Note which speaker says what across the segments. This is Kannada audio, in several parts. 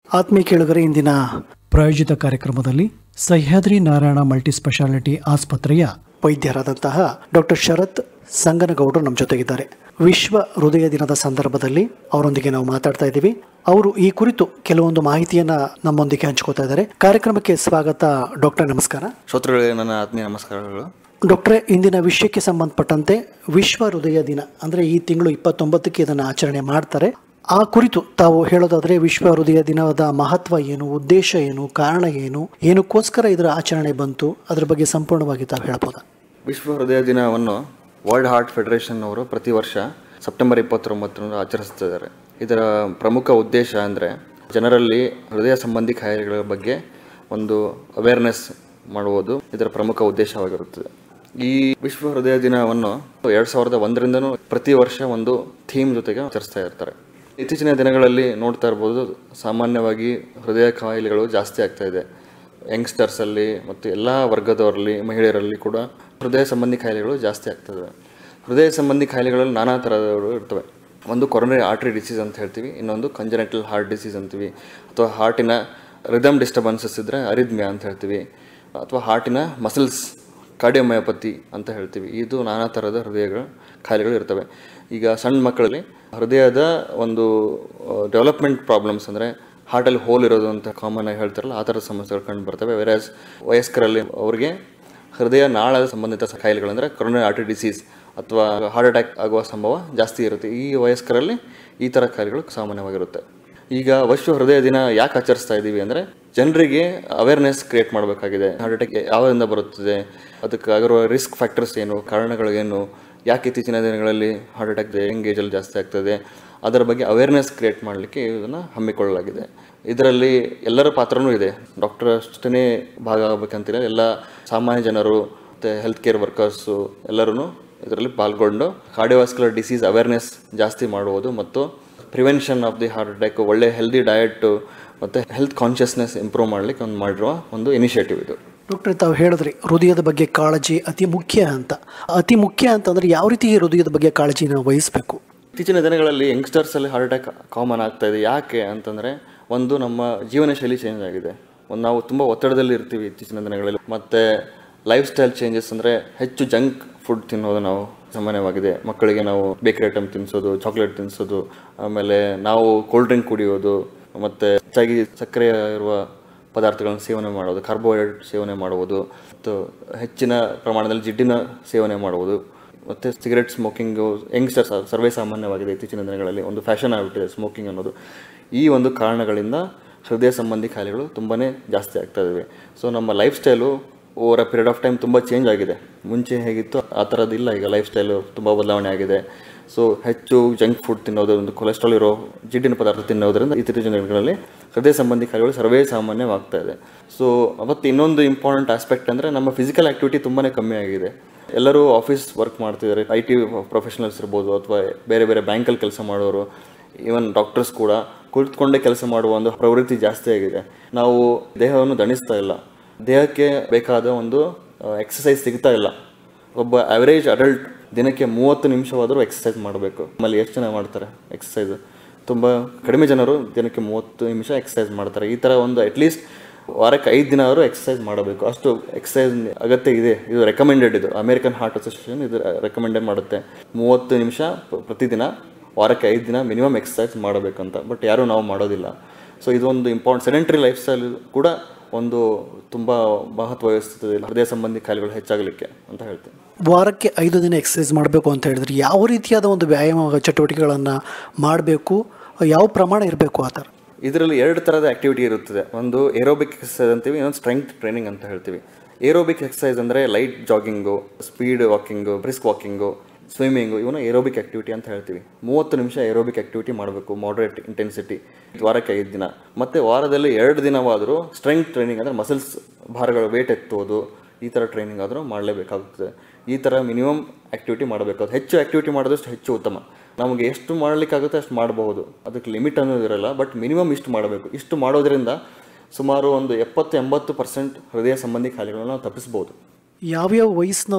Speaker 1: ಆತ್ಮೀಯ ಕೇಳುಗರೆ ಇಂದಿನ ಪ್ರಾಯೋಜಿತ ಕಾರ್ಯಕ್ರಮದಲ್ಲಿ ಸಹ್ಯಾದ್ರಿ ನಾರಾಯಣ ಮಲ್ಟಿ ಸ್ಪೆಷಾಲಿಟಿ ಆಸ್ಪತ್ರೆಯ ವೈದ್ಯರಾದಂತಹ ಡಾಕ್ಟರ್ ಶರತ್ ಸಂಗನಗೌಡರು ನಮ್ಮ ಜೊತೆಗಿದ್ದಾರೆ ವಿಶ್ವ ಹೃದಯ ದಿನದ ಸಂದರ್ಭದಲ್ಲಿ ಅವರೊಂದಿಗೆ ನಾವು ಮಾತಾಡ್ತಾ ಇದ್ದೀವಿ ಅವರು ಈ ಕುರಿತು ಕೆಲವೊಂದು ಮಾಹಿತಿಯನ್ನ ನಮ್ಮೊಂದಿಗೆ ಹಂಚ್ಕೋತಾ ಇದ್ದಾರೆ ಕಾರ್ಯಕ್ರಮಕ್ಕೆ ಸ್ವಾಗತ ಡಾಕ್ಟರ್ ನಮಸ್ಕಾರ
Speaker 2: ಶ್ರೋತೃಗಳಿಗೆ ನನ್ನ ಆತ್ಮೀಯ ನಮಸ್ಕಾರಗಳು
Speaker 1: ಡಾಕ್ಟ್ರೆ ಇಂದಿನ ವಿಷಯಕ್ಕೆ ಸಂಬಂಧಪಟ್ಟಂತೆ ವಿಶ್ವ ಹೃದಯ ದಿನ ಅಂದ್ರೆ ಈ ತಿಂಗಳು ಇಪ್ಪತ್ತೊಂಬತ್ತಕ್ಕೆ ಇದನ್ನು ಆಚರಣೆ ಮಾಡ್ತಾರೆ ಆ ಕುರಿತು ತಾವು ಹೇಳೋದಾದ್ರೆ ವಿಶ್ವ ಹೃದಯ ದಿನದ ಮಹತ್ವ ಏನು ಉದ್ದೇಶ ಏನು ಕಾರಣ ಏನು ಏನಕ್ಕೋಸ್ಕರ ಇದರ ಆಚರಣೆ ಬಂತು ಅದ್ರ ಬಗ್ಗೆ ಸಂಪೂರ್ಣವಾಗಿ ತಾವು ಹೇಳ್ಬೋದಾ
Speaker 2: ವಿಶ್ವ ಹೃದಯ ದಿನವನ್ನು ವರ್ಲ್ಡ್ ಹಾರ್ಟ್ ಫೆಡರೇಷನ್ ಅವರು ಪ್ರತಿ ವರ್ಷ ಸೆಪ್ಟೆಂಬರ್ ಇಪ್ಪತ್ತೊಂಬತ್ತರಂದು ಆಚರಿಸ್ತಿದ್ದಾರೆ ಇದರ ಪ್ರಮುಖ ಉದ್ದೇಶ ಅಂದರೆ ಜನರಲ್ಲಿ ಹೃದಯ ಸಂಬಂಧಿ ಕಾಯಿಲೆಗಳ ಬಗ್ಗೆ ಒಂದು ಅವೇರ್ನೆಸ್ ಮಾಡುವುದು ಇದರ ಪ್ರಮುಖ ಉದ್ದೇಶವಾಗಿರುತ್ತದೆ ಈ ವಿಶ್ವ ಹೃದಯ ದಿನವನ್ನು ಎರಡು ಸಾವಿರದ ಒಂದರಿಂದನೂ ಪ್ರತಿ ವರ್ಷ ಒಂದು ಥೀಮ್ ಜೊತೆಗೆ ಆಚರಿಸ್ತಾ ಇರ್ತಾರೆ ಇತ್ತೀಚಿನ ದಿನಗಳಲ್ಲಿ ನೋಡ್ತಾ ಇರ್ಬೋದು ಸಾಮಾನ್ಯವಾಗಿ ಹೃದಯ ಕಾಯಿಲೆಗಳು ಜಾಸ್ತಿ ಆಗ್ತಾ ಇದೆ ಯಂಗ್ಸ್ಟರ್ಸಲ್ಲಿ ಮತ್ತು ಎಲ್ಲ ವರ್ಗದವರಲ್ಲಿ ಮಹಿಳೆಯರಲ್ಲಿ ಕೂಡ ಹೃದಯ ಸಂಬಂಧಿ ಕಾಯಿಲೆಗಳು ಜಾಸ್ತಿ ಆಗ್ತದೆ ಹೃದಯ ಸಂಬಂಧಿ ಕಾಯಿಲೆಗಳಲ್ಲಿ ನಾನಾ ಥರದವರು ಇರ್ತವೆ ಒಂದು ಕೊರೊನರಿ ಆರ್ಟ್ರಿ ಡಿಸೀಸ್ ಅಂತ ಹೇಳ್ತೀವಿ ಇನ್ನೊಂದು ಕಂಜನೆಟಲ್ ಹಾರ್ಟ್ ಡಿಸೀಸ್ ಅಂತೀವಿ ಅಥವಾ ಹಾರ್ಟಿನ ರಿದಮ್ ಡಿಸ್ಟರ್ಬೆನ್ಸಸ್ ಇದ್ದರೆ ಅರಿದ್ಮ್ಯ ಅಂತ ಹೇಳ್ತೀವಿ ಅಥವಾ ಹಾರ್ಟಿನ ಮಸಲ್ಸ್ ಕಾರ್ಡಿಯೋಮಯೋಪತಿ ಅಂತ ಹೇಳ್ತೀವಿ ಇದು ನಾನಾ ಥರದ ಹೃದಯಗಳ ಕಾಯಿಲೆಗಳು ಇರ್ತವೆ ಈಗ ಸಣ್ಣ ಮಕ್ಕಳಲ್ಲಿ ಹೃದಯದ ಒಂದು ಡೆವಲಪ್ಮೆಂಟ್ ಪ್ರಾಬ್ಲಮ್ಸ್ ಅಂದರೆ ಹಾರ್ಟಲ್ಲಿ ಹೋಲ್ ಇರೋದು ಅಂತ ಕಾಮನ್ ಆಗಿ ಹೇಳ್ತಾರಲ್ಲ ಆ ಥರದ ಸಮಸ್ಯೆಗಳು ಕಂಡು ಬರ್ತವೆ ವೆರಾಸ್ ವಯಸ್ಕರಲ್ಲಿ ಅವರಿಗೆ ಹೃದಯ ನಾಳದ ಸಂಬಂಧಿತ ಕಾಯಿಲೆಗಳಂದರೆ ಕೊರೊನರಿ ಆರ್ಟರಿ ಡಿಸೀಸ್ ಅಥವಾ ಹಾರ್ಟ್ ಅಟ್ಯಾಕ್ ಆಗುವ ಸಂಭವ ಜಾಸ್ತಿ ಇರುತ್ತೆ ಈ ವಯಸ್ಕರಲ್ಲಿ ಈ ಥರ ಕಾಯಿಲೆಗಳು ಸಾಮಾನ್ಯವಾಗಿರುತ್ತೆ ಈಗ ವಿಶ್ವ ಹೃದಯ ದಿನ ಯಾಕೆ ಆಚರಿಸ್ತಾ ಇದ್ದೀವಿ ಅಂದರೆ ಜನರಿಗೆ ಅವೇರ್ನೆಸ್ ಕ್ರಿಯೇಟ್ ಮಾಡಬೇಕಾಗಿದೆ ಹಾರ್ಟ್ ಅಟ್ಯಾಕ್ ಯಾವಾಗಿಂದ ಬರುತ್ತದೆ ಅದಕ್ಕೆ ಆಗಿರುವ ರಿಸ್ಕ್ ಫ್ಯಾಕ್ಟರ್ಸ್ ಏನು ಕಾರಣಗಳು ಏನು ಯಾಕೆ ಇತ್ತೀಚಿನ ದಿನಗಳಲ್ಲಿ ಹಾರ್ಟ್ ಅಟ್ಯಾಕ್ ಯಂಗ್ ಏಜಲ್ಲಿ ಜಾಸ್ತಿ ಆಗ್ತದೆ ಅದರ ಬಗ್ಗೆ ಅವೇರ್ನೆಸ್ ಕ್ರಿಯೇಟ್ ಮಾಡಲಿಕ್ಕೆ ಇದನ್ನು ಹಮ್ಮಿಕೊಳ್ಳಲಾಗಿದೆ ಇದರಲ್ಲಿ ಎಲ್ಲರ ಪಾತ್ರನೂ ಇದೆ ಡಾಕ್ಟರ್ ಅಷ್ಟೇ ಭಾಗ ಆಗಬೇಕಂತಿಲ್ಲ ಎಲ್ಲ ಸಾಮಾನ್ಯ ಜನರು ಮತ್ತು ಹೆಲ್ತ್ ಕೇರ್ ವರ್ಕರ್ಸು ಎಲ್ಲರೂ ಇದರಲ್ಲಿ ಪಾಲ್ಗೊಂಡು ಕಾರ್ಡಿಯೋವಾಸ್ಕ್ಯುಲರ್ ಡಿಸೀಸ್ ಅವೇರ್ನೆಸ್ ಜಾಸ್ತಿ ಮಾಡುವುದು ಮತ್ತು prevention of the heart attack ಒಳ್ಳೆ ಹೆಲ್ದಿ ಡಯಟು ಮತ್ತು ಹೆಲ್ತ್ ಕಾನ್ಷಿಯಸ್ನೆಸ್ ಇಂಪ್ರೂವ್ ಮಾಡಲಿಕ್ಕೆ ಒಂದು ಮಾಡಿರುವ ಒಂದು ಇನಿಷಿಯೇಟಿವ್ ಇದು
Speaker 1: ಡಾಕ್ಟ್ರೆ ತಾವು ಹೇಳಿದ್ರಿ ಹೃದಯದ ಬಗ್ಗೆ ಕಾಳಜಿ ಅತಿ ಮುಖ್ಯ ಅಂತ ಅತಿ ಮುಖ್ಯ ಅಂತಂದ್ರೆ ಯಾವ ರೀತಿ ಈ ಹೃದಯದ ಬಗ್ಗೆ ಕಾಳಜಿನ ವಹಿಸಬೇಕು
Speaker 2: ಇತ್ತೀಚಿನ ದಿನಗಳಲ್ಲಿ ಯಂಗ್ಸ್ಟರ್ಸಲ್ಲಿ ಹಾರ್ಟ್ ಅಟ್ಯಾಕ್ ಕಾಮನ್ ಆಗ್ತಾ ಇದೆ ಯಾಕೆ ಅಂತಂದರೆ ಒಂದು ನಮ್ಮ ಜೀವನ ಶೈಲಿ ಚೇಂಜ್ ಆಗಿದೆ ಒಂದು ನಾವು ತುಂಬ ಒತ್ತಡದಲ್ಲಿ ಇರ್ತೀವಿ ಇತ್ತೀಚಿನ ದಿನಗಳಲ್ಲಿ ಮತ್ತು ಲೈಫ್ ಸ್ಟೈಲ್ ಚೇಂಜಸ್ ಅಂದರೆ ಹೆಚ್ಚು ಜಂಕ್ ಫುಡ್ ತಿನ್ನೋದು ನಾವು ಸಾಮಾನ್ಯವಾಗಿದೆ ಮಕ್ಕಳಿಗೆ ನಾವು ಬೇಕರಿ ಐಟಮ್ ತಿನ್ನಿಸೋದು ಚಾಕ್ಲೇಟ್ ತಿನ್ನಿಸೋದು ಆಮೇಲೆ ನಾವು ಕೋಲ್ಡ್ ಡ್ರಿಂಕ್ ಕುಡಿಯೋದು ಮತ್ತು ಹೆಚ್ಚಾಗಿ ಸಕ್ಕರೆ ಇರುವ ಪದಾರ್ಥಗಳನ್ನು ಸೇವನೆ ಮಾಡೋದು ಕಾರ್ಬೋಹೈಡ್ರೇಟ್ ಸೇವನೆ ಮಾಡುವುದು ಮತ್ತು ಹೆಚ್ಚಿನ ಪ್ರಮಾಣದಲ್ಲಿ ಜಿಡ್ಡಿನ ಸೇವನೆ ಮಾಡುವುದು ಮತ್ತು ಸಿಗರೆಟ್ ಸ್ಮೋಕಿಂಗು ಯಂಗ್ಸ್ಟರ್ಸ್ ಸರ್ವೇ ಸಾಮಾನ್ಯವಾಗಿದೆ ಇತ್ತೀಚಿನ ದಿನಗಳಲ್ಲಿ ಒಂದು ಫ್ಯಾಷನ್ ಆಗಿಬಿಟ್ಟಿದೆ ಸ್ಮೋಕಿಂಗ್ ಅನ್ನೋದು ಈ ಒಂದು ಕಾರಣಗಳಿಂದ ಹೃದಯ ಸಂಬಂಧಿ ಕಾಯಿಲೆಗಳು ತುಂಬಾ ಜಾಸ್ತಿ ಆಗ್ತಾ ಇದ್ದಾವೆ ಸೊ ನಮ್ಮ life style over a period of time ತುಂಬ ಚೇಂಜ್ ಆಗಿದೆ ಮುಂಚೆ ಹೇಗಿತ್ತು ಆ ಥರದ್ದಿಲ್ಲ ಈಗ ಲೈಫ್ ಸ್ಟೈಲು ತುಂಬ ಬದಲಾವಣೆ ಆಗಿದೆ ಸೊ ಹೆಚ್ಚು ಜಂಕ್ ಫುಡ್ ತಿನ್ನೋದು ಒಂದು ಕೊಲೆಸ್ಟ್ರಾಲ್ ಇರೋ ಜಿಡ್ಡಿನ ಪದಾರ್ಥ ತಿನ್ನೋದ್ರಿಂದ ಇತ್ತೀಚಿನ ದಿನಗಳಲ್ಲಿ ಹೃದಯ ಸಂಬಂಧಿ ಕಾಯಿಲೆಗಳು ಸರ್ವೇ ಸಾಮಾನ್ಯವಾಗ್ತಾ ಇದೆ ಸೊ ಅವತ್ತು ಇನ್ನೊಂದು ಇಂಪಾರ್ಟೆಂಟ್ ಆಸ್ಪೆಕ್ಟ್ ಅಂದರೆ ನಮ್ಮ ಫಿಸಿಕಲ್ ಆ್ಯಕ್ಟಿವಿಟಿ ತುಂಬಾ ಕಮ್ಮಿ ಆಗಿದೆ ಎಲ್ಲರೂ ಆಫೀಸ್ ವರ್ಕ್ ಮಾಡ್ತಿದ್ದಾರೆ ಐ ಟಿ ಪ್ರೊಫೆಷನಲ್ಸ್ ಇರ್ಬೋದು ಅಥವಾ ಬೇರೆ ಬೇರೆ ಬ್ಯಾಂಕಲ್ಲಿ ಕೆಲಸ ಮಾಡೋರು ಈವನ್ ಡಾಕ್ಟರ್ಸ್ ಕೂಡ ಕುಳಿತುಕೊಂಡೇ ಕೆಲಸ ಮಾಡುವ ಒಂದು ಪ್ರವೃತ್ತಿ ಜಾಸ್ತಿ ಆಗಿದೆ ನಾವು ದೇಹವನ್ನು ದಣಿಸ್ತಾ ಇಲ್ಲ ದೇಹಕ್ಕೆ ಬೇಕಾದ ಒಂದು ಎಕ್ಸಸೈಸ್ ಸಿಗ್ತಾ ಇಲ್ಲ ಒಬ್ಬ ಆವ್ರೇಜ್ ಅಡಲ್ಟ್ ದಿನಕ್ಕೆ ಮೂವತ್ತು ನಿಮಿಷವಾದರೂ ಎಕ್ಸಸೈಸ್ ಮಾಡಬೇಕು ನಮ್ಮಲ್ಲಿ ಎಷ್ಟು ಜನ ಮಾಡ್ತಾರೆ ಎಕ್ಸಸೈಸ್ ತುಂಬ ಕಡಿಮೆ ಜನರು ದಿನಕ್ಕೆ ಮೂವತ್ತು ನಿಮಿಷ ಎಕ್ಸಸೈಸ್ ಮಾಡ್ತಾರೆ ಈ ಥರ ಒಂದು ಅಟ್ಲೀಸ್ಟ್ ವಾರಕ್ಕೆ ಐದು ದಿನ ಆದರೂ ಎಕ್ಸಸೈಸ್ ಮಾಡಬೇಕು ಅಷ್ಟು ಎಕ್ಸಸೈಸ್ ಅಗತ್ಯ ಇದೆ ಇದು ರೆಕಮೆಂಡೆಡ್ ಇದು ಅಮೇರಿಕನ್ ಹಾರ್ಟ್ ಅಸೋಸಿಯೇಷನ್ ಇದು ರೆಕಮೆಂಡೆಡ್ ಮಾಡುತ್ತೆ ಮೂವತ್ತು ನಿಮಿಷ ಪ್ರ- ಪ್ರತಿದಿನ ವಾರಕ್ಕೆ ಐದು ದಿನ ಮಿನಿಮಮ್ ಎಕ್ಸಸೈಸ್ ಮಾಡಬೇಕಂತ ಬಟ್ ಯಾರೂ ನಾವು ಮಾಡೋದಿಲ್ಲ ಸೊ ಇದೊಂದು ಇಂಪಾರ್ಟೆಂಟ್ ಸೆಡೆಂಟ್ರಿ ಲೈಫ್ ಸ್ಟೈಲ್ ಕೂಡ ಒಂದು ತುಂಬ ಮಹತ್ವ ವಹಿಸ್ತದೆ ಹೃದಯ ಸಂಬಂಧಿ ಕಾಯಿಲೆಗಳು ಹೆಚ್ಚಾಗಲಿಕ್ಕೆ ಅಂತ ಹೇಳ್ತೀನಿ
Speaker 1: ವಾರಕ್ಕೆ ಐದು ದಿನ ಎಕ್ಸಸೈಸ್ ಮಾಡಬೇಕು ಅಂತ ಹೇಳಿದ್ರೆ ಯಾವ ರೀತಿಯಾದ ಒಂದು ವ್ಯಾಯಾಮ ಚಟುವಟಿಕೆಗಳನ್ನು ಮಾಡಬೇಕು ಯಾವ ಪ್ರಮಾಣ ಇರಬೇಕು ಆ ಥರ
Speaker 2: ಇದರಲ್ಲಿ ಎರಡು ಥರದ ಆ್ಯಕ್ಟಿವಿಟಿ ಇರುತ್ತದೆ ಒಂದು ಏರೋಬಿಕ್ ಎಕ್ಸಸೈಸ್ ಅಂತೀವಿ ಇನ್ನೊಂದು ಸ್ಟ್ರೆಂತ್ ಟ್ರೈನಿಂಗ್ ಅಂತ ಹೇಳ್ತೀವಿ ಏರೋಬಿಕ್ ಎಕ್ಸಸೈಸ್ ಅಂದರೆ light jogging speed walking brisk walking swimming ಇವನ್ನ ಏರೋಬಿಕ್ ಆ್ಯಕ್ಟಿವಿಟಿ ಅಂತ ಹೇಳ್ತೀವಿ ಮೂವತ್ತು ನಿಮಿಷ ಏರೋಬಿಕ್ ಆ್ಯಕ್ಟಿವಿಟಿ ಮಾಡಬೇಕು ಮಾಡ್ರೇಟ್ ಇಂಟೆನ್ಸಿಟಿ ವಾರಕ್ಕೆ ಐದು ದಿನ ಮತ್ತು ವಾರದಲ್ಲಿ ಎರಡು ದಿನವಾದರೂ ಸ್ಟ್ರೆಂತ್ ಟ್ರೈನಿಂಗ್ ಅಂದರೆ ಮಸಲ್ಸ್ ಭಾರಗಳು ವೇಟ್ ಎತ್ತೋದು ಈ ಥರ ಟ್ರೈನಿಂಗ್ ಆದರೂ ಮಾಡಲೇಬೇಕಾಗುತ್ತದೆ ಈ ಥರ ಮಿನಿಮಮ್ ಆ್ಯಕ್ಟಿವಿಟಿ ಮಾಡಬೇಕಾಗುತ್ತೆ ಹೆಚ್ಚು ಆ್ಯಕ್ಟಿವಿಟಿ ಮಾಡಿದಷ್ಟು ಹೆಚ್ಚು ಉತ್ತಮ ನಮಗೆ ಎಷ್ಟು ಮಾಡಲಿಕ್ಕಾಗುತ್ತೆ ಅಷ್ಟು ಮಾಡಬಹುದು ಅದಕ್ಕೆ ಲಿಮಿಟ್ ಅನ್ನೋದು ಇರಲ್ಲ ಬಟ್ ಮಿನಿಮಮ್ ಇಷ್ಟು ಮಾಡಬೇಕು ಇಷ್ಟು ಮಾಡೋದ್ರಿಂದ ಸುಮಾರು ಒಂದು ಎಪ್ಪತ್ತು ಎಂಬತ್ತು ಪರ್ಸೆಂಟ್ ಹೃದಯ ಸಂಬಂಧಿ ಕಾಯಿಲೆಗಳನ್ನ ನಾವು ತಪ್ಪಿಸ್ಬೋದು
Speaker 1: ಯಾವ್ಯಾವ ವಯಸ್ಸಿನವರು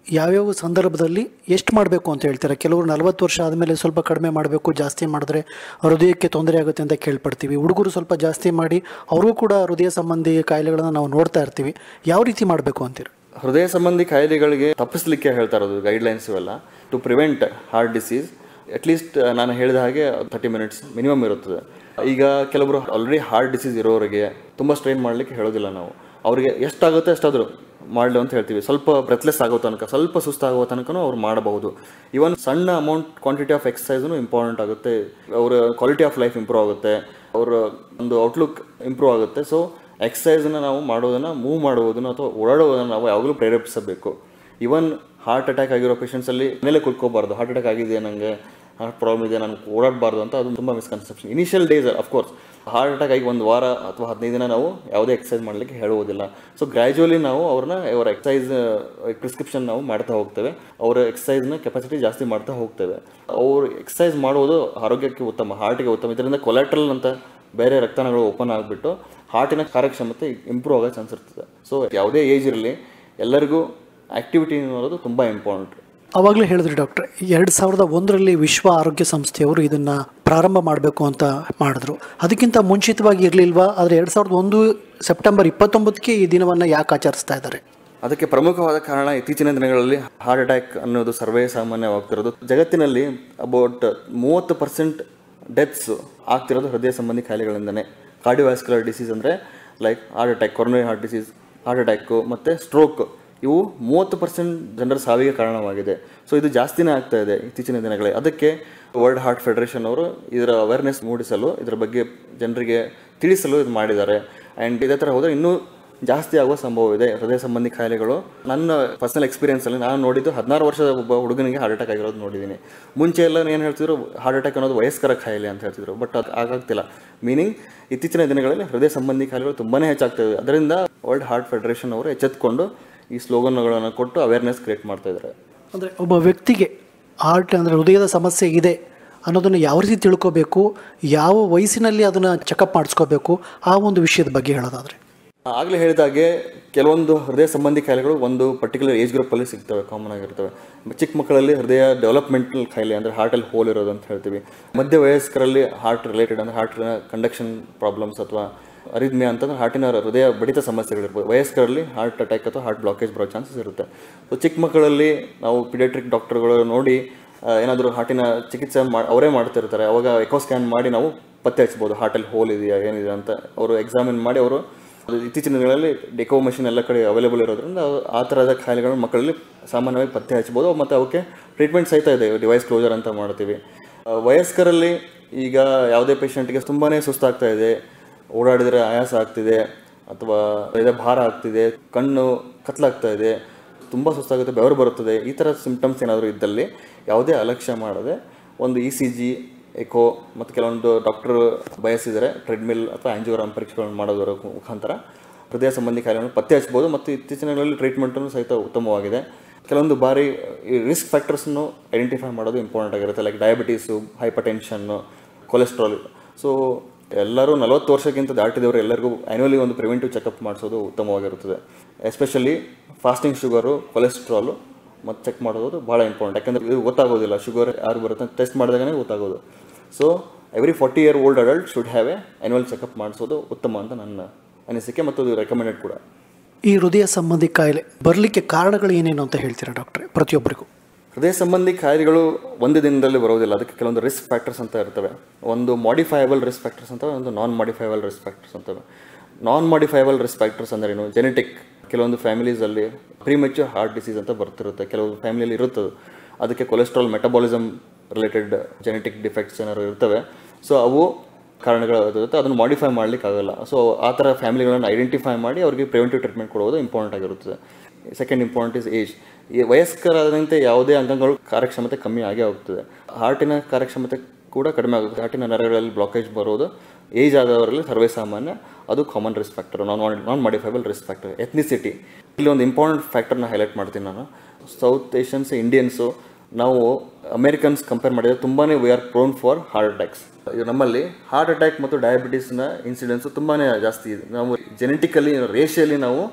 Speaker 1: ಯಾವ್ಯಾವ ಸಂದರ್ಭದಲ್ಲಿ ಎಷ್ಟು ಮಾಡಬೇಕು ಅಂತ ಹೇಳ್ತಾರೆ ಕೆಲವರು ನಲವತ್ತು ವರ್ಷ ಆದಮೇಲೆ ಸ್ವಲ್ಪ ಕಡಿಮೆ ಮಾಡಬೇಕು ಜಾಸ್ತಿ ಮಾಡಿದ್ರೆ ಹೃದಯಕ್ಕೆ ತೊಂದರೆ ಆಗುತ್ತೆ ಅಂತ ಕೇಳ್ಪಡ್ತೀವಿ ಹುಡುಗರು ಸ್ವಲ್ಪ ಜಾಸ್ತಿ ಮಾಡಿ ಅವ್ರಿಗೂ ಕೂಡ ಹೃದಯ ಸಂಬಂಧಿ ಕಾಯಿಲೆಗಳನ್ನು ನಾವು ನೋಡ್ತಾ ಇರ್ತೀವಿ ಯಾವ ರೀತಿ ಮಾಡಬೇಕು ಅಂತೀರಿ
Speaker 2: ಹೃದಯ ಸಂಬಂಧಿ ಕಾಯಿಲೆಗಳಿಗೆ ತಪ್ಪಿಸ್ಲಿಕ್ಕೆ ಹೇಳ್ತಾ ಇರೋದು ಗೈಡ್ಲೈನ್ಸ್ ಇವೆಲ್ಲ to prevent heart disease at least ನಾನು ಹೇಳಿದ ಹಾಗೆ ತರ್ಟಿ ಮಿನಿಟ್ಸ್ ಮಿನಿಮಮ್ ಇರುತ್ತದೆ ಈಗ ಕೆಲವರು ಆಲ್ರೆಡಿ ಹಾರ್ಟ್ ಡಿಸೀಸ್ ಇರೋರಿಗೆ ತುಂಬ ಸ್ಟ್ರೈನ್ ಮಾಡಲಿಕ್ಕೆ ಹೇಳೋದಿಲ್ಲ ನಾವು ಅವರಿಗೆ ಎಷ್ಟಾಗುತ್ತೆ ಅಷ್ಟಾದರೂ ಮಾಡಲಿ ಅಂತ ಹೇಳ್ತೀವಿ ಸ್ವಲ್ಪ ಬ್ರೆತ್ಲೆಸ್ ಆಗೋ ತನಕ ಸ್ವಲ್ಪ ಸುಸ್ತಾಗೋ ತನಕನೂ ಅವ್ರು ಮಾಡಬಹುದು ಇವನ್ ಸಣ್ಣ ಅಮೌಂಟ್ ಕ್ವಾಂಟಿಟಿ ಆಫ್ ಎಕ್ಸಸೈಸ್ನು ಇಂಪಾರ್ಟೆಂಟ್ ಆಗುತ್ತೆ ಅವರ ಕ್ವಾಲಿಟಿ ಆಫ್ ಲೈಫ್ ಇಂಪ್ರೂವ್ ಆಗುತ್ತೆ ಅವರ ಒಂದು ಔಟ್ಲುಕ್ ಇಂಪ್ರೂವ್ ಆಗುತ್ತೆ ಸೊ ಎಕ್ಸಸೈಸ್ನ ನಾವು ಮಾಡೋದನ್ನು ಮೂವ್ ಮಾಡುವುದನ್ನು ಅಥವಾ ಓಡಾಡುವುದನ್ನು ನಾವು ಯಾವಾಗಲೂ ಪ್ರೇರೇಪಿಸಬೇಕು ಇವನ್ ಹಾರ್ಟ್ ಅಟ್ಯಾಕ್ ಆಗಿರೋ ಪೇಷಂಟ್ಸಲ್ಲಿ ಮೇಲೆ ಕುತ್ಕೋಬಾರ್ದು ಹಾರ್ಟ್ ಅಟ್ಯಾಕ್ ಆಗಿದೆ ನನಗೆ ಹಾರ್ಟ್ ಪ್ರಾಬ್ಲಮ್ ಇದೆ ನಾನು ಓಡಾಡಬಾರ್ದು ಅಂತ ಅದು ತುಂಬ misconception initial days of course heart attack ಆಗಿ ಒಂದು ವಾರ ಅಥವಾ ಹದಿನೈದು ದಿನ ನಾವು ಯಾವುದೇ ಎಕ್ಸಸೈಸ್ ಮಾಡಲಿಕ್ಕೆ ಹೇಳುವುದಿಲ್ಲ ಸೊ ಗ್ರ್ಯಾಜುವಲಿ ನಾವು ಅವ್ರನ್ನ ಅವರ ಎಕ್ಸಸೈಸ್ ಪ್ರಿಸ್ಕ್ರಿಪ್ಷನ್ ನಾವು ಮಾಡ್ತಾ ಹೋಗ್ತೇವೆ ಅವರ ಎಕ್ಸಸೈಸ್ನ ಕೆಪಾಸಿಟಿ ಜಾಸ್ತಿ ಮಾಡ್ತಾ ಹೋಗ್ತೇವೆ ಅವರು ಎಕ್ಸಸೈಸ್ ಮಾಡುವುದು ಆರೋಗ್ಯಕ್ಕೆ ಉತ್ತಮ ಹಾರ್ಟಿಗೆ ಉತ್ತಮ ಇದರಿಂದ ಕೊಲೆಟ್ರಲ್ ಅಂತ ಬೇರೆ ರಕ್ತನಾಳಗಳು ಓಪನ್ ಆಗಿಬಿಟ್ಟು ಹಾರ್ಟಿನ ಕಾರ್ಯಕ್ಷಮತೆ ಇಂಪ್ರೂವ್ ಆಗೋ ಚಾನ್ಸ್ ಇರ್ತದೆ ಸೊ ಯಾವುದೇ ಏಜ್ ಇರಲಿ ಎಲ್ಲರಿಗೂ ಆ್ಯಕ್ಟಿವಿಟಿ ಅನ್ನೋದು ತುಂಬ ಇಂಪಾರ್ಟೆಂಟ್
Speaker 1: ಅವಾಗಲೇ ಹೇಳಿದ್ರಿ ಡಾಕ್ಟರ್ ಎರಡು ಸಾವಿರದ ಒಂದರಲ್ಲಿ ವಿಶ್ವ ಆರೋಗ್ಯ ಸಂಸ್ಥೆಯವರು ಇದನ್ನು ಪ್ರಾರಂಭ ಮಾಡಬೇಕು ಅಂತ ಮಾಡಿದ್ರು ಅದಕ್ಕಿಂತ ಮುಂಚಿತವಾಗಿ ಇರಲಿಲ್ವಾ ಆದರೆ ಎರಡು ಸಾವಿರದ ಒಂದು ಸೆಪ್ಟೆಂಬರ್ ಇಪ್ಪತ್ತೊಂಬತ್ತಕ್ಕೆ ಈ ದಿನವನ್ನು ಯಾಕೆ ಆಚರಿಸ್ತಾ ಇದ್ದಾರೆ
Speaker 2: ಅದಕ್ಕೆ ಪ್ರಮುಖವಾದ ಕಾರಣ ಇತ್ತೀಚಿನ ದಿನಗಳಲ್ಲಿ ಹಾರ್ಟ್ ಅಟ್ಯಾಕ್ ಅನ್ನೋದು ಸರ್ವೇ ಸಾಮಾನ್ಯವಾಗ್ತಿರೋದು ಜಗತ್ತಿನಲ್ಲಿ ಅಬೌಟ್ ಮೂವತ್ತು ಪರ್ಸೆಂಟ್ ಡೆತ್ಸ್ ಆಗ್ತಿರೋದು ಹೃದಯ ಸಂಬಂಧಿ ಕಾಯಿಲೆಗಳಿಂದನೇ ಕಾರ್ಡಿಯೋವ್ಯಾಸ್ಕ್ಯುಲರ್ ಡಿಸೀಸ್ ಅಂದರೆ like heart attack coronary heart disease heart attack ಮತ್ತು ಸ್ಟ್ರೋಕ್ ಇವು ಮೂವತ್ತು ಪರ್ಸೆಂಟ್ ಜನರ ಸಾವಿಗೆ ಕಾರಣವಾಗಿದೆ ಸೊ ಇದು ಜಾಸ್ತಿನೇ ಆಗ್ತಾ ಇದೆ ಇತ್ತೀಚಿನ ದಿನಗಳಲ್ಲಿ ಅದಕ್ಕೆ ವರ್ಲ್ಡ್ ಹಾರ್ಟ್ ಫೆಡರೇಷನ್ ಅವರು ಇದರ ಅವೇರ್ನೆಸ್ ಮೂಡಿಸಲು ಇದರ ಬಗ್ಗೆ ಜನರಿಗೆ ತಿಳಿಸಲು ಇದು ಮಾಡಿದ್ದಾರೆ ಆ್ಯಂಡ್ ಇದೇ ಥರ ಹೋದರೆ ಇನ್ನೂ ಜಾಸ್ತಿ ಆಗುವ ಸಂಭವ ಇದೆ ಹೃದಯ ಸಂಬಂಧಿ ಕಾಯಿಲೆಗಳು ನನ್ನ ಪರ್ಸನಲ್ ಎಕ್ಸ್ಪೀರಿಯನ್ಸಲ್ಲಿ ನಾನು ನೋಡಿದ್ದು ಹದಿನಾರು ವರ್ಷದ ಒಬ್ಬ ಹುಡುಗನಿಗೆ ಹಾರ್ಟ್ ಅಟ್ಯಾಕ್ ಆಗಿರೋದು ನೋಡಿದ್ದೀನಿ ಮುಂಚೆ ಎಲ್ಲ ಏನು ಹೇಳ್ತಿದ್ರು ಹಾರ್ಟ್ ಅಟ್ಯಾಕ್ ಅನ್ನೋದು ವಯಸ್ಕರ ಕಾಯಿಲೆ ಅಂತ ಹೇಳ್ತಿದ್ರು ಬಟ್ ಅದು ಆಗಾಗ್ತಿಲ್ಲ ಮೀನಿಂಗ್ ಇತ್ತೀಚಿನ ದಿನಗಳಲ್ಲಿ ಹೃದಯ ಸಂಬಂಧಿ ಕಾಯಿಲೆಗಳು ತುಂಬಾ ಹೆಚ್ಚಾಗ್ತವೆ ಅದರಿಂದ ವರ್ಲ್ಡ್ ಹಾರ್ಟ್ ಫೆಡರೇಷನ್ ಅವರು ಎಚ್ಚೆತ್ಕೊಂಡು ಈ ಸ್ಲೋಗನ್ಗಳನ್ನು ಕೊಟ್ಟು ಅವೇರ್ನೆಸ್ ಕ್ರಿಯೇಟ್ ಮಾಡ್ತಾ ಇದ್ದಾರೆ
Speaker 1: ಅಂದರೆ ಒಬ್ಬ ವ್ಯಕ್ತಿಗೆ ಹಾರ್ಟ್ ಅಂದರೆ ಹೃದಯದ ಸಮಸ್ಯೆ ಇದೆ ಅನ್ನೋದನ್ನು ಯಾವ ರೀತಿ ತಿಳ್ಕೋಬೇಕು ಯಾವ ವಯಸ್ಸಿನಲ್ಲಿ ಅದನ್ನು ಚೆಕಪ್ ಮಾಡಿಸ್ಕೋಬೇಕು ಆ ಒಂದು ವಿಷಯದ ಬಗ್ಗೆ ಹೇಳೋದಾದರೆ
Speaker 2: ಆಗಲೇ ಹೇಳಿದಾಗೆ ಕೆಲವೊಂದು ಹೃದಯ ಸಂಬಂಧಿ ಕಾಯಿಲೆಗಳು ಒಂದು ಪರ್ಟಿಕ್ಯುಲರ್ ಏಜ್ ಗ್ರೂಪಲ್ಲಿ ಸಿಗ್ತವೆ ಕಾಮನ್ ಆಗಿರ್ತವೆ ಚಿಕ್ಕ ಮಕ್ಕಳಲ್ಲಿ ಹೃದಯ ಡೆವಲಪ್ಮೆಂಟಲ್ ಕಾಯಿಲೆ ಅಂದರೆ ಹಾರ್ಟಲ್ಲಿ ಹೋಲ್ ಇರೋದು ಅಂತ ಹೇಳ್ತೀವಿ ಮಧ್ಯ ವಯಸ್ಕರಲ್ಲಿ ಹಾರ್ಟ್ ರಿಲೇಟೆಡ್ ಅಂದರೆ ಹಾರ್ಟಿನ ಕಂಡಕ್ಷನ್ ಪ್ರಾಬ್ಲಮ್ಸ್ ಅಥವಾ ಅರಿದ್ಮ್ಯ ಅಂತಂದ್ರೆ ಹಾರ್ಟಿನ ಹೃದಯ ಬಡಿತ ಸಮಸ್ಯೆಗಳಿರ್ಬೋದು ವಯಸ್ಕರಲ್ಲಿ ಹಾರ್ಟ್ ಅಟ್ಯಾಕ್ ಅಥವಾ ಹಾರ್ಟ್ ಬ್ಲಾಕೇಜ್ ಬರೋ ಚಾನ್ಸಸ್ ಇರುತ್ತೆ ಸೊ ಚಿಕ್ಕ ಮಕ್ಕಳಲ್ಲಿ ನಾವು ಪಿಡಿಯಾಟ್ರಿಕ್ ಡಾಕ್ಟರ್ಗಳು ನೋಡಿ ಏನಾದರೂ ಹಾರ್ಟಿನ ಚಿಕಿತ್ಸೆ ಮಾ ಅವರೇ ಮಾಡ್ತಿರ್ತಾರೆ ಅವಾಗ ಎಕೋ ಸ್ಕ್ಯಾನ್ ಮಾಡಿ ನಾವು ಪತ್ತೆ ಹಚ್ಬೋದು ಹಾರ್ಟಲ್ಲಿ ಹೋಲ್ ಇದೆಯಾ ಏನಿದೆ ಅಂತ ಅವರು ಎಕ್ಸಾಮಿನ್ ಮಾಡಿ ಅವರು ಅದು ಇತ್ತೀಚಿನ ದಿನಗಳಲ್ಲಿ ಡೆಕೋ ಮಷಿನ್ ಎಲ್ಲ ಕಡೆ ಅವೈಲೇಬಲ್ ಇರೋದ್ರಿಂದ ಅವು ಆ ಥರದ ಕಾಯಿಲೆಗಳು ಮಕ್ಕಳಲ್ಲಿ ಸಾಮಾನ್ಯವಾಗಿ ಪತ್ತೆ ಹಚ್ಬೋದು ಮತ್ತು ಅವಕ್ಕೆ ಟ್ರೀಟ್ಮೆಂಟ್ ಸಹಿತ ಇದೆ ಡಿವೈಸ್ ಕ್ಲೋಸರ್ ಅಂತ ಮಾಡ್ತೀವಿ ಆ, ವಯಸ್ಕರಲ್ಲಿ ಈಗ ಯಾವುದೇ ಪೇಷಂಟ್ಗೆ ತುಂಬಾ ಸುಸ್ತಾಗ್ತಾ ಇದೆ ಓಡಾಡಿದರೆ ಆಯಾಸ ಆಗ್ತಿದೆ ಅಥವಾ ಎದೆ ಭಾರ ಆಗ್ತಿದೆ ಕಣ್ಣು ಕತ್ಲಾಗ್ತಾ ಇದೆ ತುಂಬ ಸುಸ್ತಾಗುತ್ತೆ ಬೆವರು ಬರುತ್ತದೆ ಈ ಥರ ಸಿಂಪ್ಟಮ್ಸ್ ಏನಾದರೂ ಇದ್ದಲ್ಲಿ ಯಾವುದೇ ಅಲಕ್ಷ್ಯ ಮಾಡದೆ ಒಂದು ಇ ಸಿ ಜಿ ಎಕೋ ಮತ್ತು ಕೆಲವೊಂದು ಡಾಕ್ಟರ್ ಬಯಸಿದರೆ ಟ್ರೆಡ್ಮಿಲ್ ಅಥವಾ ಆಂಜಿಯೋಗ್ರಾಮ್ ಪರೀಕ್ಷೆಗಳನ್ನು ಮಾಡೋದರ ಮುಖಾಂತರ ಹೃದಯ ಸಂಬಂಧಿ ಕಾಯಿಲೆಗಳನ್ನು ಪತ್ತೆ ಹಚ್ಬೋದು ಮತ್ತು ಇತ್ತೀಚಿನ ದಿನಗಳಲ್ಲಿ ಟ್ರೀಟ್ಮೆಂಟನ್ನು ಸಹಿತ ಉತ್ತಮವಾಗಿದೆ ಕೆಲವೊಂದು ಬಾರಿ ಈ ರಿಸ್ಕ್ ಫ್ಯಾಕ್ಟರ್ಸನ್ನು ಐಡೆಂಟಿಫೈ ಮಾಡೋದು ಇಂಪಾರ್ಟೆಂಟ್ ಆಗಿರುತ್ತೆ like diabetes hypertension cholesterol so ಎಲ್ಲರೂ ನಲವತ್ತು ವರ್ಷಕ್ಕಿಂತ ದಾಟಿದವರು ಎಲ್ಲರಿಗೂ ಆ್ಯನ್ಯುವಲಿ ಒಂದು ಪ್ರಿವೆಂಟಿವ್ ಚೆಕಪ್ ಮಾಡಿಸೋದು ಉತ್ತಮವಾಗಿರುತ್ತದೆ ಎಸ್ಪೆಷಲಿ ಫಾಸ್ಟಿಂಗ್ ಶುಗರು ಕೊಲೆಸ್ಟ್ರಾಲು ಮತ್ತು ಚೆಕ್ ಮಾಡೋದು ಭಾಳ ಇಂಪಾರ್ಟೆಂಟ್ ಯಾಕಂದರೆ ಇದು ಗೊತ್ತಾಗೋದಿಲ್ಲ ಶುಗರ್ ಯಾರು ಬರುತ್ತೆ ಟೆಸ್ಟ್ ಮಾಡಿದಾಗನೇ ಗೊತ್ತಾಗೋದು so every forty year old adult should have a annual checkup ಮಾಡಿಸೋದು ಉತ್ತಮ ಅಂತ ನನ್ನ ಅನಿಸಿಕೆ ಮತ್ತು ಅದು ರೆಕಮೆಂಡೆಡ್ ಕೂಡ
Speaker 1: ಈ ಹೃದಯ ಸಂಬಂಧಿ ಕಾಯಿಲೆ ಬರಲಿಕ್ಕೆ ಕಾರಣಗಳು ಏನೇನು ಅಂತ ಹೇಳ್ತೀರಾ ಡಾಕ್ಟ್ರೆ ಪ್ರತಿಯೊಬ್ಬರಿಗೂ
Speaker 2: ಹೃದಯ ಸಂಬಂಧಿ ಕಾಯಿಲೆಗಳು ಒಂದು ದಿನದಲ್ಲಿ ಬರೋದಿಲ್ಲ ಅದಕ್ಕೆ ಕೆಲವೊಂದು ರಿಸ್ಕ್ ಫ್ಯಾಕ್ಟರ್ಸ್ ಅಂತ ಇರ್ತವೆ ಒಂದು ಮಾಡಿಫೈಯಬಲ್ ರಿಸ್ಕ್ ಫ್ಯಾಕ್ಟರ್ಸ್ ಅಂತ ಒಂದು ನಾನ್ ಮಾಡಿಫೈಯಬಲ್ ರಿಸ್ಕ್ ಫ್ಯಾಕ್ಟರ್ಸ್ ಅಂತವೆ ನಾನ್ ಮಾಡಿಫೈಯಬಲ್ ರಿಸ್ಕ್ ಫ್ಯಾಕ್ಟರ್ಸ್ ಅಂದ್ರೇನು ಜೆನೆಟಿಕ್ ಕೆಲವೊಂದು ಫ್ಯಾಮಿಲೀಸಲ್ಲಿ ಪ್ರಿಮೆಚ್ಯೂರ್ ಹಾರ್ಟ್ ಡಿಸೀಸ್ ಅಂತ ಬರ್ತಿರುತ್ತೆ ಕೆಲವು ಫ್ಯಾಮಿಲಿಯಲ್ಲಿ ಇರುತ್ತದೆ ಅದಕ್ಕೆ cholesterol metabolism related genetic defects ಏನಾದ್ರು ಇರ್ತವೆ ಸೊ ಅವು ಕಾರಣಗಳಿರುತ್ತೆ ಅದನ್ನು ಮಾಡಿಫೈ ಮಾಡ್ಲಿಕ್ಕೆ ಆಗಲ್ಲ ಸೊ ಆ ಥರ ಫ್ಯಾಮಿಲಿಗಳನ್ನು ಐಡೆಂಟಿಫೈ ಮಾಡಿ ಅವರಿಗೆ ಪ್ರಿವೆಂಟಿವ್ ಟ್ರೀಟ್ಮೆಂಟ್ ಕೊಡೋದು ಇಂಪಾರ್ಟೆಂಟ್ ಆಗಿರುತ್ತದೆ ಸೆಕೆಂಡ್ ಇಂಪಾರ್ಟೆಂಟ್ ಇಸ್ ಏಜ್ ಈ ವಯಸ್ಕರಾದಂತೆ ಯಾವುದೇ ಅಂಗಗಳು ಕಾರ್ಯಕ್ಷಮತೆ ಕಮ್ಮಿ ಆಗೇ ಹೋಗ್ತದೆ ಹಾರ್ಟಿನ ಕಾರ್ಯಕ್ಷಮತೆ ಕೂಡ ಕಡಿಮೆ ಆಗುತ್ತೆ ಹಾರ್ಟಿನ ನರಗಳಲ್ಲಿ ಬ್ಲಾಕೇಜ್ ಬರೋದು ಏಜ್ ಆದವರಲ್ಲಿ ಸರ್ವೇ ಸಾಮಾನ್ಯ ಅದು common risk factor non non modifiable risk factor ethnicity ಇಲ್ಲಿ ಒಂದು ಇಂಪಾರ್ಟೆಂಟ್ ಫ್ಯಾಕ್ಟರ್ನ ಹೈಲೈಟ್ ಮಾಡ್ತೀನಿ ನಾನು ಸೌತ್ ಏಷ್ಯನ್ಸ್ ಇಂಡಿಯನ್ಸು ನಾವು ಅಮೇರಿಕನ್ಸ್ ಕಂಪೇರ್ ಮಾಡಿದರೆ ತುಂಬಾ we are prone for heart attacks ಇದು ನಮ್ಮಲ್ಲಿ ಹಾರ್ಟ್ ಅಟ್ಯಾಕ್ ಮತ್ತು ಡಯಾಬಿಟೀಸ್ನ ಇನ್ಸಿಡೆನ್ಸು ತುಂಬಾ ಜಾಸ್ತಿ ಇದೆ ನಾವು ಜೆನೆಟಿಕಲಿ ರೇಷಿಯಲಿ ನಾವು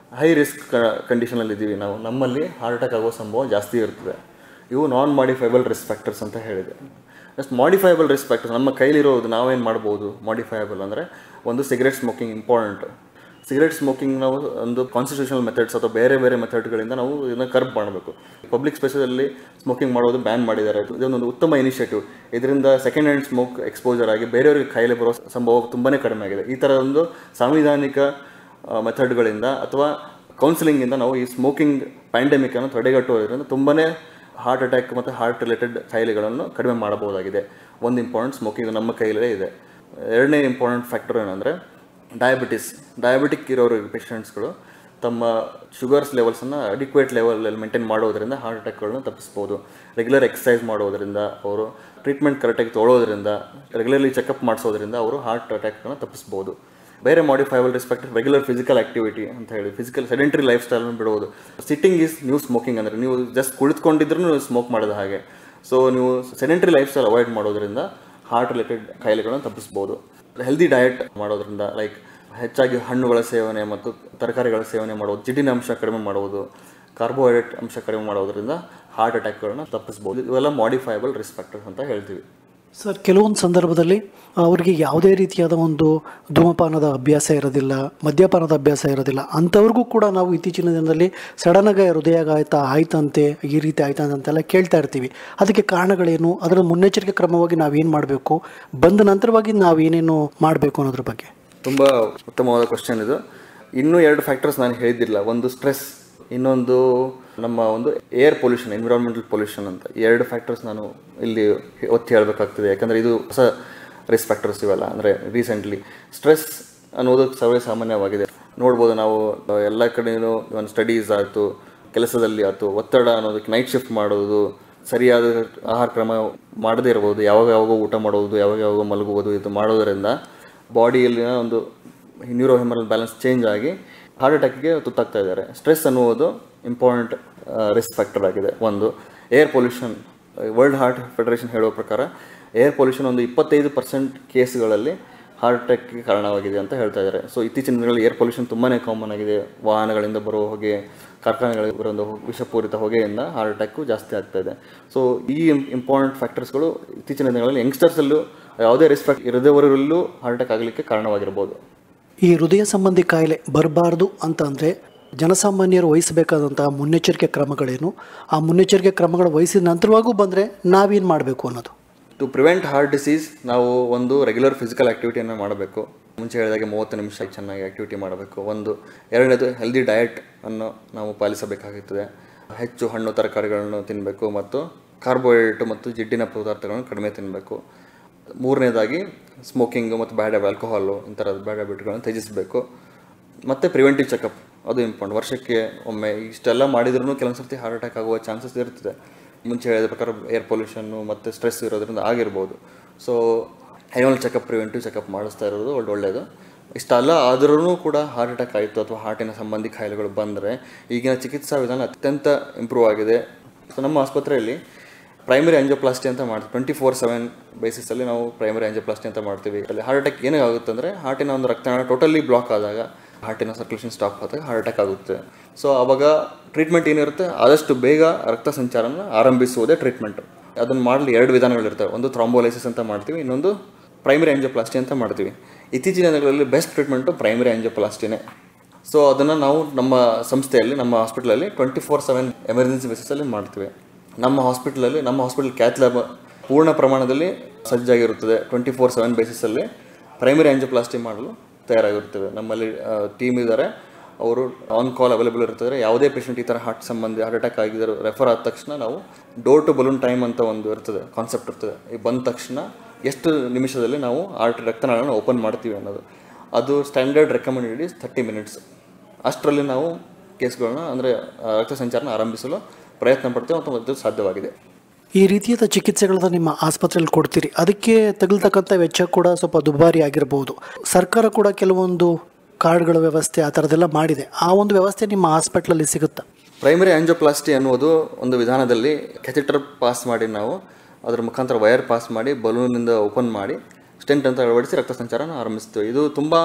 Speaker 2: ಹೈ ರಿಸ್ಕ್ ಕಂಡೀಷನಲ್ಲಿ ಇದ್ದೀವಿ ನಾವು ನಮ್ಮಲ್ಲಿ ಹಾರ್ಟ್ ಅಟ್ಯಾಕ್ ಆಗೋ ಸಂಭವ ಜಾಸ್ತಿ ಇರ್ತದೆ ಇವು ನಾನ್ ಮಾಡಿಫೈಬಲ್ ರಿಸ್ಕ್ ಫ್ಯಾಕ್ಟರ್ಸ್ ಅಂತ ಹೇಳಿದೆ ಜಸ್ಟ್ ಮಾಡಿಫೈಬಲ್ ರಿಸ್ಕ್ ಫ್ಯಾಕ್ಟರ್ಸ್ ನಮ್ಮ ಕೈಲಿರೋದು ನಾವೇನು ಮಾಡ್ಬೋದು ಮಾಡಿಫೈಬಲ್ ಅಂದರೆ ಒಂದು cigarette smoking important cigarette smoking ನಾವು ಒಂದು ಕಾನ್ಸ್ಟಿಟ್ಯೂಷನಲ್ ಮೆಥಡ್ಸ್ ಅಥವಾ ಬೇರೆ ಬೇರೆ ಮೆಥಡ್ಗಳಿಂದ ನಾವು ಇದನ್ನು ಕರ್ಬ್ ಮಾಡಬೇಕು ಪಬ್ಲಿಕ್ ಸ್ಪೇಸಲ್ಲಿ ಸ್ಮೋಕಿಂಗ್ ಮಾಡೋದು ಬ್ಯಾನ್ ಮಾಡಿದ್ದಾರೆ ಇದೊಂದು ಉತ್ತಮ ಇನಿಷಿಯೇಟಿವ್ ಇದರಿಂದ ಸೆಕೆಂಡ್ ಹ್ಯಾಂಡ್ ಸ್ಮೋಕ್ ಎಕ್ಸ್ಪೋಜರ್ ಆಗಿ ಬೇರೆಯವರಿಗೆ ಕಾಯಿಲೆ ಬರೋ ಸಂಭವ ತುಂಬಾ ಕಡಿಮೆ ಆಗಿದೆ ಈ ಥರ ಒಂದು ಸಾಂವಿಧಾನಿಕ ಮೆಥಡ್ಗಳಿಂದ ಅಥವಾ ಕೌನ್ಸಿಲಿಂಗಿಂದ ನಾವು ಈ ಸ್ಮೋಕಿಂಗ್ ಪ್ಯಾಂಡಮಿಕನ್ನು ತಡೆಗಟ್ಟುವುದರಿಂದ ತುಂಬಾ ಹಾರ್ಟ್ ಅಟ್ಯಾಕ್ ಮತ್ತು ಹಾರ್ಟ್ ರಿಲೇಟೆಡ್ ಕಾಯಿಲೆಗಳನ್ನು ಕಡಿಮೆ ಮಾಡಬಹುದಾಗಿದೆ ಒಂದು ಇಂಪಾರ್ಟೆಂಟ್ ಸ್ಮೋಕಿಂಗ್ ನಮ್ಮ ಕೈಲೇ ಇದೆ ಎರಡನೇ ಇಂಪಾರ್ಟೆಂಟ್ ಫ್ಯಾಕ್ಟರ್ ಏನಂದರೆ ಡಯಾಬಿಟಿಸ್ ಡಯಾಬಿಟಿಕ್ ಇರೋರು ಪೇಷಂಟ್ಸ್ಗಳು ತಮ್ಮ ಶುಗರ್ಸ್ ಲೆವೆಲ್ಸನ್ನು ಅಡಿಕ್ವೇಟ್ ಲೆವೆಲಲ್ಲಿ ಮೇಂಟೈನ್ ಮಾಡೋದರಿಂದ ಹಾರ್ಟ್ ಅಟ್ಯಾಕ್ಗಳನ್ನ ತಪ್ಪಿಸ್ಬೋದು ರೆಗ್ಯುಲರ್ ಎಕ್ಸಸೈಸ್ ಮಾಡೋದರಿಂದ ಅವರು ಟ್ರೀಟ್ಮೆಂಟ್ ಕರೆಕ್ಟಾಗಿ ತೊಗೊಳೋದ್ರಿಂದ ರೆಗ್ಯುಲರ್ಲಿ ಚೆಕಪ್ ಮಾಡಿಸೋದ್ರಿಂದ ಅವರು ಹಾರ್ಟ್ ಅಟ್ಯಾಕ್ಗಳನ್ನ ತಪ್ಪಿಸ್ಬೋದು ಬೇರೆ modifiable respect regular physical activity ಅಂತ ಹೇಳಿ ಫಿಸಿಕಲ್ ಸೆಡೆಂಟ್ರಿ ಲೈಫ್ ಸ್ಟೈಲ್ನ ಬಿಡೋದು ಸಿಟ್ಟಿಂಗ್ ಈಸ್ ನ್ಯೂ ಸ್ಮೋಕಿಂಗ್ ಅಂದರೆ ನೀವು ಜಸ್ಟ್ ಕುಳಿತುಕೊಂಡಿದ್ರೂ ನೀವು ಸ್ಮೋಕ್ ಮಾಡಿದ ಹಾಗೆ ಸೊ ನೀವು ಸೆಡೆಂಟ್ರಿ ಲೈಫ್ ಸ್ಟೈಲ್ ಅವಾಯ್ಡ್ ಮಾಡೋದ್ರಿಂದ ಹಾರ್ಟ್ ರಿಲೇಟೆಡ್ ಕಾಯಿಲೆಗಳನ್ನು ತಪ್ಪಿಸ್ಬೋದು ಹೆಲ್ದಿ ಡಯಟ್ ಮಾಡೋದ್ರಿಂದ ಲೈಕ್ ಹೆಚ್ಚಾಗಿ ಹಣ್ಣುಗಳ ಸೇವನೆ ಮತ್ತು ತರಕಾರಿಗಳ ಸೇವನೆ ಮಾಡೋದು ಜಿಡ್ಡಿನ ಅಂಶ ಕಡಿಮೆ ಮಾಡುವುದು ಕಾರ್ಬೋಹೈಡ್ರೇಟ್ ಅಂಶ ಕಡಿಮೆ ಮಾಡೋದ್ರಿಂದ ಹಾರ್ಟ್ ಅಟ್ಯಾಕ್ಗಳನ್ನ ತಪ್ಪಿಸ್ಬೋದು ಇವೆಲ್ಲ ಮಾಡಿಫೈಬಲ್ ರಿಸ್ಕ್ ಫ್ಯಾಕ್ಟರ್ಸ್ ಅಂತ ಹೇಳ್ತೀವಿ
Speaker 1: ಸರ್ ಕೆಲವೊಂದು ಸಂದರ್ಭದಲ್ಲಿ ಅವರಿಗೆ ಯಾವುದೇ ರೀತಿಯಾದ ಒಂದು ಧೂಮಪಾನದ ಅಭ್ಯಾಸ ಇರೋದಿಲ್ಲ ಮದ್ಯಪಾನದ ಅಭ್ಯಾಸ ಇರೋದಿಲ್ಲ ಅಂಥವ್ರಿಗೂ ಕೂಡ ನಾವು ಇತ್ತೀಚಿನ ದಿನದಲ್ಲಿ ಸಡನ್ನಾಗಿ ಹೃದಯಾಘಾತ ಆಯ್ತಂತೆ ಈ ರೀತಿ ಆಯ್ತಂತೆ ಅಂತೆಲ್ಲ ಕೇಳ್ತಾ ಇರ್ತೀವಿ ಅದಕ್ಕೆ ಕಾರಣಗಳೇನು ಅದರ ಮುನ್ನೆಚ್ಚರಿಕೆ ಕ್ರಮವಾಗಿ ನಾವೇನು ಮಾಡಬೇಕು ಬಂದ ನಂತರವಾಗಿ ನಾವೇನೇನು ಮಾಡಬೇಕು ಅನ್ನೋದ್ರ ಬಗ್ಗೆ
Speaker 2: ತುಂಬ ಉತ್ತಮವಾದ ಕ್ವಶನ್ ಇದು ಇನ್ನೂ ಎರಡು ಫ್ಯಾಕ್ಟರ್ಸ್ ನಾನು ಹೇಳಿದ್ದಿಲ್ಲ ಒಂದು ಸ್ಟ್ರೆಸ್ ಇನ್ನೊಂದು ನಮ್ಮ ಒಂದು ಏರ್ ಪೊಲ್ಯೂಷನ್ ಎನ್ವಿರಾನ್ಮೆಂಟಲ್ ಪೊಲ್ಯೂಷನ್ ಅಂತ ಈ ಎರಡು ಫ್ಯಾಕ್ಟರ್ಸ್ ನಾನು ಇಲ್ಲಿ ಒತ್ತಿ ಹೇಳಬೇಕಾಗ್ತದೆ ಯಾಕಂದರೆ ಇದು ಹೊಸ ರಿಸ್ಕ್ ಫ್ಯಾಕ್ಟರ್ಸ್ ಇವೆಲ್ಲ ಅಂದರೆ ರೀಸೆಂಟ್ಲಿ ಸ್ಟ್ರೆಸ್ ಅನ್ನೋದು ಸರ್ವೇ ಸಾಮಾನ್ಯವಾಗಿದೆ ನೋಡ್ಬೋದು ನಾವು ಎಲ್ಲ ಕಡೆಯೂ ಒಂದು ಸ್ಟಡೀಸ್ ಆಯಿತು ಕೆಲಸದಲ್ಲಿ ಆಯಿತು ಒತ್ತಡ ಅನ್ನೋದಕ್ಕೆ ನೈಟ್ ಶಿಫ್ಟ್ ಮಾಡೋದು ಸರಿಯಾದ ಆಹಾರ ಕ್ರಮ ಮಾಡದೇ ಇರ್ಬೋದು ಯಾವಾಗ ಯಾವಾಗ ಊಟ ಮಾಡೋದು ಯಾವಾಗ ಯಾವಾಗ ಮಲಗುವುದು ಇದು ಮಾಡೋದರಿಂದ ಬಾಡಿಯಲ್ಲಿನ ಒಂದು ನ್ಯೂರೋ ಹೆಮರಲ್ ಬ್ಯಾಲೆನ್ಸ್ ಚೇಂಜ್ ಆಗಿ ಹಾರ್ಟ್ ಅಟ್ಯಾಕ್ಗೆ ತುತ್ತಾಗ್ತಾ ಇದ್ದಾರೆ ಸ್ಟ್ರೆಸ್ ಅನ್ನುವುದು ಇಂಪಾರ್ಟೆಂಟ್ ರಿಸ್ಕ್ ಫ್ಯಾಕ್ಟರ್ ಆಗಿದೆ ಒಂದು air pollution world heart federation ಹೇಳುವ ಪ್ರಕಾರ ಏರ್ ಪೊಲ್ಯೂಷನ್ ಒಂದು ಇಪ್ಪತ್ತೈದು ಪರ್ಸೆಂಟ್ ಕೇಸ್ಗಳಲ್ಲಿ ಹಾರ್ಟ್ ಅಟ್ಯಾಕ್ಗೆ ಕಾರಣವಾಗಿದೆ ಅಂತ ಹೇಳ್ತಾ ಇದ್ದಾರೆ ಸೊ ಇತ್ತೀಚಿನ ದಿನಗಳಲ್ಲಿ ಏರ್ ಪೊಲ್ಯೂಷನ್ ತುಂಬಾ ಕಾಮನ್ ಆಗಿದೆ ವಾಹನಗಳಿಂದ ಬರೋ ಹೊಗೆ ಕಾರ್ಖಾನೆಗಳಿಗೆ ಬರೋ ಒಂದು ವಿಷಪೂರಿತ ಹೊಗೆಯಿಂದ ಹಾರ್ಟ್ ಅಟ್ಯಾಕು ಜಾಸ್ತಿ ಆಗ್ತಾ ಇದೆ ಸೊ ಈ ಇಂಪಾರ್ಟೆಂಟ್ ಫ್ಯಾಕ್ಟರ್ಸ್ಗಳು ಇತ್ತೀಚಿನ ದಿನಗಳಲ್ಲಿ ಯಂಗ್ಸ್ಟರ್ಸಲ್ಲೂ ಯಾವುದೇ ರಿಸ್ಕ್ ಫ್ಯಾಕ್ಟ್ ಇರದವರಲ್ಲೂ ಹಾರ್ಟ್ ಅಟ್ಯಾಕ್ ಆಗಲಿಕ್ಕೆ ಕಾರಣವಾಗಿರ್ಬೋದು
Speaker 1: ಈ ಹೃದಯ ಸಂಬಂಧಿ ಕಾಯಿಲೆ ಬರಬಾರ್ದು ಅಂತ ಅಂದರೆ ಜನಸಾಮಾನ್ಯರು ವಹಿಸಬೇಕಾದಂತಹ ಮುನ್ನೆಚ್ಚರಿಕೆ ಕ್ರಮಗಳೇನು ಆ ಮುನ್ನೆಚ್ಚರಿಕೆ ಕ್ರಮಗಳು ವಹಿಸಿದ ನಂತರವಾಗೂ ಬಂದರೆ ನಾವೇನು ಮಾಡಬೇಕು ಅನ್ನೋದು
Speaker 2: ಟು ಪ್ರಿವೆಂಟ್ ಹಾರ್ಟ್ ಡಿಸೀಸ್ ನಾವು ಒಂದು ರೆಗ್ಯುಲರ್ ಫಿಸಿಕಲ್ ಆ್ಯಕ್ಟಿವಿಟಿಯನ್ನು ಮಾಡಬೇಕು ಮುಂಚೆ ಹೇಳಿದಾಗೆ ಮೂವತ್ತು ನಿಮಿಷ ಚೆನ್ನಾಗಿ ಆ್ಯಕ್ಟಿವಿಟಿ ಮಾಡಬೇಕು ಒಂದು ಎರಡನೇದು ಹೆಲ್ದಿ ಡಯಟ್ ಅನ್ನು ನಾವು ಪಾಲಿಸಬೇಕಾಗುತ್ತದೆ ಹೆಚ್ಚು ಹಣ್ಣು ತರಕಾರಿಗಳನ್ನು ತಿನ್ನಬೇಕು ಮತ್ತು ಕಾರ್ಬೋಹೈಡ್ರೇಟ್ ಮತ್ತು ಜಿಡ್ಡಿನ ಪದಾರ್ಥಗಳನ್ನು ಕಡಿಮೆ ತಿನ್ನಬೇಕು ಮೂರನೇದಾಗಿ ಸ್ಮೋಕಿಂಗು ಮತ್ತು ಬ್ಯಾಡ್ ಆಲ್ಕೋಹಾಲು ಇಂಥರದ ಬ್ಯಾಡ್ ಹ್ಯಾಬಿಟ್ಗಳನ್ನು ತ್ಯಜಿಸಬೇಕು ಮತ್ತು ಪ್ರಿವೆಂಟಿವ್ ಚೆಕಪ್ ಅದು ಇಂಪಾರ್ಟೆಂಟ್ ವರ್ಷಕ್ಕೆ ಒಮ್ಮೆ ಇಷ್ಟೆಲ್ಲ ಮಾಡಿದ್ರೂ ಕೆಲವೊಂದು ಸರ್ತಿ ಹಾರ್ಟ್ ಅಟ್ಯಾಕ್ ಆಗುವ ಚಾನ್ಸಸ್ ಇರ್ತದೆ ಮುಂಚೆ ಹೇಳಿದ ಪ್ರಕಾರ ಏರ್ ಪೊಲ್ಯೂಷನ್ನು ಮತ್ತು ಸ್ಟ್ರೆಸ್ ಇರೋದ್ರಿಂದ ಆಗಿರ್ಬೋದು so annual checkup preventive checkup ಮಾಡಿಸ್ತಾ ಇರೋದು ಒಳ್ಳೆ ಒಳ್ಳೆಯದು ಇಷ್ಟೆಲ್ಲ ಆದ್ರೂ ಕೂಡ ಹಾರ್ಟ್ ಅಟ್ಯಾಕ್ ಆಯಿತು ಅಥವಾ ಹಾರ್ಟಿನ ಸಂಬಂಧಿ ಕಾಯಿಲೆಗಳು ಬಂದರೆ ಈಗಿನ ಚಿಕಿತ್ಸಾ ವಿಧಾನ ಅತ್ಯಂತ ಇಂಪ್ರೂವ್ ಆಗಿದೆ ಸೊ ನಮ್ಮ ಆಸ್ಪತ್ರೆಯಲ್ಲಿ ಪ್ರೈಮರಿ ಆಂಜಿಯೋಪ್ಲಾಸ್ಟಿ ಅಂತ ಮಾಡ್ತೀವಿ ಟ್ವೆಂಟಿ ಫೋರ್ ಸೆವೆನ್ ಬೇಸಿಸಲ್ಲಿ ನಾವು ಪ್ರೈಮರಿ ಆಂಜಿಯೋಪ್ಲಾಸ್ಟಿ ಅಂತ ಮಾಡ್ತೀವಿ ಅಲ್ಲಿ ಹಾರ್ಟ್ ಅಟ್ಯಾಕ್ ಏನಾಗುತ್ತೆ ಅಂದರೆ ಹಾರ್ಟಿನ ಒಂದು ರಕ್ತನಾಳ ಟೋಟಲಿ ಬ್ಲಾಕ್ ಆದಾಗ ಹಾರ್ಟಿನ ಸರ್ಕ್ಯುಲೇಷನ್ ಸ್ಟಾಪ್ ಆದಾಗ ಹಾರ್ಟ್ ಅಟ್ಯಾಕ್ ಆಗುತ್ತೆ ಸೊ ಆವಾಗ ಟ್ರೀಟ್ಮೆಂಟ್ ಏನಿರುತ್ತೆ ಆದಷ್ಟು ಬೇಗ ರಕ್ತ ಸಂಚಾರನ ಆರಂಭಿಸುವುದೇ ಟ್ರೀಟ್ಮೆಂಟ್ ಅದನ್ನು ಮಾಡಲಿ ಎರಡು ವಿಧಾನಗಳಿರ್ತವೆ ಒಂದು ಥ್ರಾಂಬೋಲೈಸಿಸ್ ಅಂತ ಮಾಡ್ತೀವಿ ಇನ್ನೊಂದು ಪ್ರೈಮರಿ ಆಂಜಿಯೋಪ್ಲಾಸ್ಟಿ ಅಂತ ಮಾಡ್ತೀವಿ ಇತ್ತೀಚಿನ ದಿನಗಳಲ್ಲಿ ಬೆಸ್ಟ್ ಟ್ರೀಟ್ಮೆಂಟು ಪ್ರೈಮರಿ ಆಂಜಿಯೋಪ್ಲಾಸ್ಟಿನೇ ಸೊ ಅದನ್ನು ನಾವು ನಮ್ಮ ಸಂಸ್ಥೆಯಲ್ಲಿ ನಮ್ಮ ಹಾಸ್ಪಿಟಲಲ್ಲಿ ಟ್ವೆಂಟಿ ಫೋರ್ ಸೆವೆನ್ ಎಮರ್ಜೆನ್ಸಿ ಬೇಸಿಸಲ್ಲಿ ಮಾಡ್ತೀವಿ ನಮ್ಮ ಹಾಸ್ಪಿಟಲಲ್ಲಿ ನಮ್ಮ ಹಾಸ್ಪಿಟಲ್ ಕ್ಯಾತ್ ಲ್ಯಾಬ್ ಪೂರ್ಣ ಪ್ರಮಾಣದಲ್ಲಿ ಸಜ್ಜಾಗಿರುತ್ತದೆ ಟ್ವೆಂಟಿ ಫೋರ್ ಸೆವೆನ್ ಬೇಸಿಸಲ್ಲಿ ಪ್ರೈಮರಿ ಆಂಜಿಯೋಪ್ಲಾಸ್ಟಿ ಮಾಡಲು ತಯಾರಾಗಿರುತ್ತೇವೆ ನಮ್ಮಲ್ಲಿ ಟೀಮ್ ಇದ್ದಾರೆ ಅವರು ಆನ್ ಕಾಲ್ ಅವೈಲೇಬಲ್ ಇರ್ತಾರೆ ಯಾವುದೇ ಪೇಷಂಟ್ ಈ ಥರ ಹಾರ್ಟ್ ಸಂಬಂಧಿ ಹಾರ್ಟ್ ಅಟ್ಯಾಕ್ ಆಗಿದ್ದರು ರೆಫರ್ ಆದ ತಕ್ಷಣ ನಾವು ಡೋರ್ ಟು ಬಲೂನ್ ಟೈಮ್ ಅಂತ ಒಂದು ಇರ್ತದೆ ಕಾನ್ಸೆಪ್ಟ್ ಇರ್ತದೆ ಈ ಬಂದ ತಕ್ಷಣ ಎಷ್ಟು ನಿಮಿಷದಲ್ಲಿ ನಾವು ಆರ್ಟ್ ರಕ್ತನಾಳನ ಓಪನ್ ಮಾಡ್ತೀವಿ ಅನ್ನೋದು ಅದು standard recommended is thirty minutes ಅಷ್ಟರಲ್ಲಿ ನಾವು ಕೇಸ್ಗಳನ್ನ ಅಂದರೆ ರಕ್ತ ಸಂಚಾರನ ಆರಂಭಿಸಲು ಪ್ರಯತ್ನ ಪಡ್ತೇವೆ ಮತ್ತು ಅದು ಸಾಧ್ಯವಾಗಿದೆ
Speaker 1: ಈ ರೀತಿಯಾದ ಚಿಕಿತ್ಸೆಗಳನ್ನ ನಿಮ್ಮ ಆಸ್ಪತ್ರೆಯಲ್ಲಿ ಕೊಡ್ತೀರಿ ಅದಕ್ಕೆ ತಗಲ್ತಕ್ಕಂಥ ವೆಚ್ಚ ಕೂಡ ಸ್ವಲ್ಪ ದುಬಾರಿ ಆಗಿರ್ಬೋದು ಸರ್ಕಾರ ಕೂಡ ಕೆಲವೊಂದು ಕಾರ್ಡ್ಗಳ ವ್ಯವಸ್ಥೆ ಆ ಥರದ್ದೆಲ್ಲ ಮಾಡಿದೆ ಆ ಒಂದು ವ್ಯವಸ್ಥೆ ನಿಮ್ಮ ಹಾಸ್ಪಿಟ್ಲಲ್ಲಿ ಸಿಗುತ್ತಾ
Speaker 2: ಪ್ರೈಮರಿ ಆಂಜಿಯೋಪ್ಲಾಸ್ಟಿ ಅನ್ನುವುದು ಒಂದು ವಿಧಾನದಲ್ಲಿ ಕೆಥೆಟರ್ ಪಾಸ್ ಮಾಡಿ ನಾವು ಅದರ ಮುಖಾಂತರ ವೈರ್ ಪಾಸ್ ಮಾಡಿ ಬಲೂನಿಂದ ಓಪನ್ ಮಾಡಿ ಸ್ಟೆಂಟ್ ಅಂತ ಅಳವಡಿಸಿ ರಕ್ತ ಸಂಚಾರನ ಆರಂಭಿಸ್ತೀವಿ ಇದು ತುಂಬ